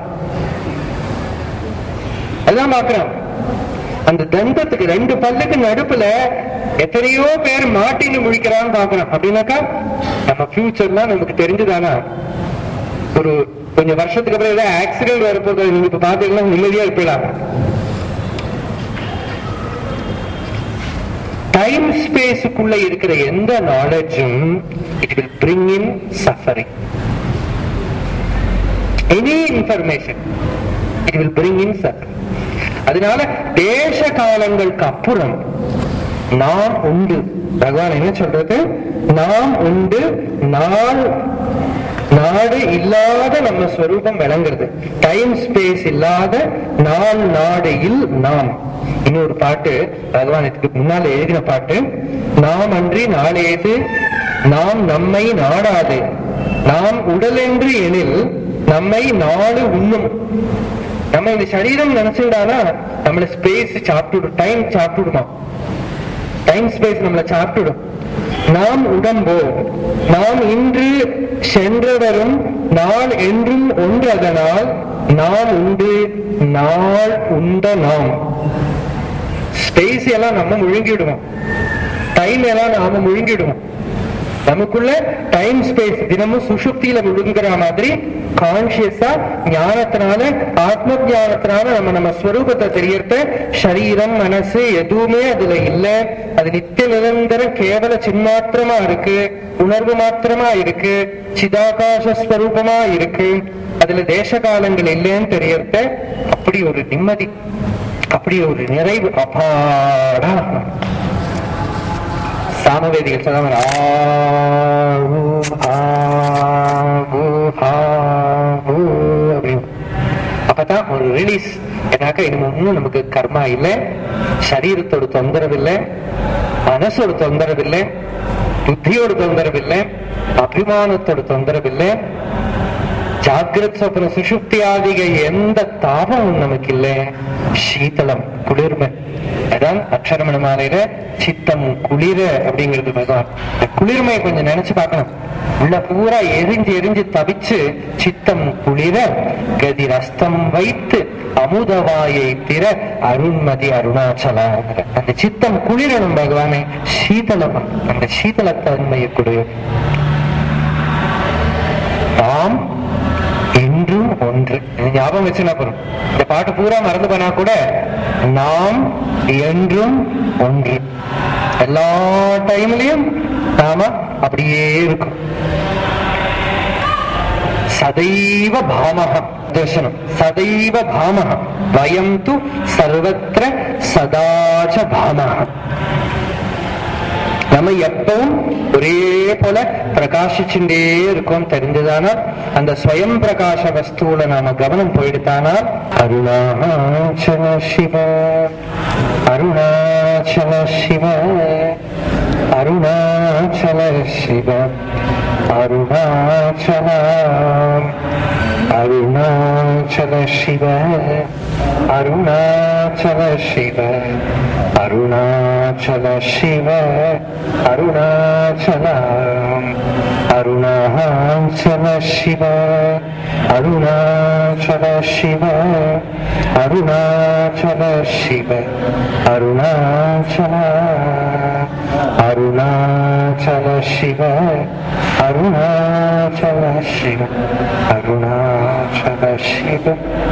Speaker 2: அதான் பாக்குறான் அந்த தந்தத்துக்கு ரெண்டு பல்லுக்கு நடுப்புல எத்தனையோ பேர் மாட்டின்னு முழிக்கிறான்னு பாக்குறான் அப்படின்னாக்கா நம்ம ஃபியூச்சர்லாம் நமக்கு தெரிஞ்சுதானா ஒரு கொஞ்சம் வருஷத்துக்கு அப்புறம் ஏதாவது ஆக்சிடென்ட் வரப்போகுது நீங்க இப்ப பாத்தீங்கன்னா நிம்மதியா இருப்பீங்களா டைம் ஸ்பேஸுக்குள்ள இருக்கிற எந்த நாலேஜும் it will bring in suffering any information it will bring in suffering அதனால தேச காலங்களுக்கு அப்புறம் நாம் உண்டு பகவான் என்ன சொல்றது நாம் உண்டு நாள் நாடு இல்லாத நம்ம ஸ்வரூபம் விளங்குறது டைம் ஸ்பேஸ் இல்லாத நாள் நாடு இல் நாம் இன்னொரு பாட்டு பகவான் இதுக்கு முன்னால எழுதின பாட்டு நாம் அன்றி நாளேது நாம் நம்மை நாடாது நாம் உடலென்று எனில் நம்மை நாடு உண்ணும் நம்ம இந்த சரீரம் நினைச்சிருந்தானா நம்மள ஸ்பேஸ் சாப்பிட்டுடும் டைம் சாப்பிட்டுடுமா டைம் ஸ்பேஸ் நம்மள சாப்பிட்டுடும் நாம் உடம்போ நாம் இன்று சென்றவரும் நாள் என்றும் ஒன்றதனால் நாம் உண்டு நாள் உண்ட நாம் ஸ்பேஸ் எல்லாம் நம்ம முழுங்கிடுவோம் டைம் எல்லாம் நாம முழுங்கிடுவோம் நமக்குள்ள டைம் ஸ்பேஸ் தினமும் சுஷுப்தியில விழுங்குற மாதிரி கான்சியஸா ஞானத்தினால ஆத்ம ஞானத்தினால நம்ம நம்ம ஸ்வரூபத்தை தெரியறத சரீரம் மனசு எதுவுமே அதுல இல்ல அது நித்திய நிரந்தரம் கேவல சின்மாத்திரமா இருக்கு உணர்வு மாத்திரமா இருக்கு சிதாகாச ஸ்வரூபமா இருக்கு அதுல தேச காலங்கள் இல்லைன்னு தெரியறத அப்படி ஒரு நிம்மதி அப்படி ஒரு நிறைவு அப்பாடா சாமவேதிகள் சொன்னாங்க ஆவு, ஆவு, ஆவு அப்படின்னு அப்பதான் ஒரு ரிலீஸ் ஏன்னாக்கா இனிமே ஒன்னும் நமக்கு கர்மா இல்லை சரீரத்தோட தொந்தரவு இல்லை மனசோட தொந்தரவு இல்லை புத்தியோட தொந்தரவு இல்லை அபிமானத்தோட தொந்தரவு இல்லை ஜாகிரத் சொப்ன சுஷுப்தி ஆதிக எந்த தாபமும் நமக்கு இல்ல சீதளம் குளிர்மை அதான் அக்ஷரமண மாலையில சித்தம் குளிர அப்படிங்கிறது பகவான் இந்த குளிர்மையை கொஞ்சம் நினைச்சு பார்க்கணும் உள்ள பூரா எரிஞ்சு எரிஞ்சு தவிச்சு சித்தம் குளிர கதி ரஸ்தம் வைத்து அமுதவாயை திற அருண்மதி அருணாச்சலா அந்த சித்தம் குளிரணும் பகவானே சீதளம் அந்த சீதளத்தன்மையை கொடு நாம் என்றும் ஒன்று இது ஞாபகம் வச்சுனா போறோம் இந்த பாட்டு பூரா மறந்து போனா கூட நாம் என்றும் ஒன்று எல்லா டைம்லயும் நாம அப்படியே இருக்கும் சதைவ பாமக தர்சனம் சதைவ பாமக வயம் து சர்வத்திர சதாச்ச பாமக நம்ம எப்பவும் ஒரே போல பிரகாசிச்சுட்டே இருக்கோம் தெரிஞ்சதானா அந்த ஸ்வயம் பிரகாச வஸ்துல நாம கவனம் போயிடுத்தானா அருணாச்சல சிவ அருணாச்சல சிவ அருணாச்சல சிவ அருணாச்சல அருணாச்சல சிவ அருணாச்சல சிவ அருணாச்சல சிவ அருணாச்சல அருணாச்சல சிவ அருணாச்சல சிவ அருணாச்சல சிவ அருணாச்சல அருணாச்சல சிவ அருணாச்சல சிவ அருணாச்சல சிவ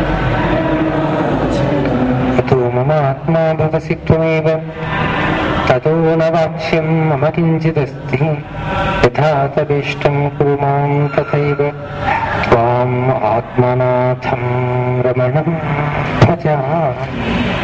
Speaker 2: ततो मम आत्मा भवसि त्वमेव ततो न वाच्यं मम किञ्चिदस्ति यथा तवेष्टं कुरु मां तथैव त्वाम् आत्मनाथं रमणं भजा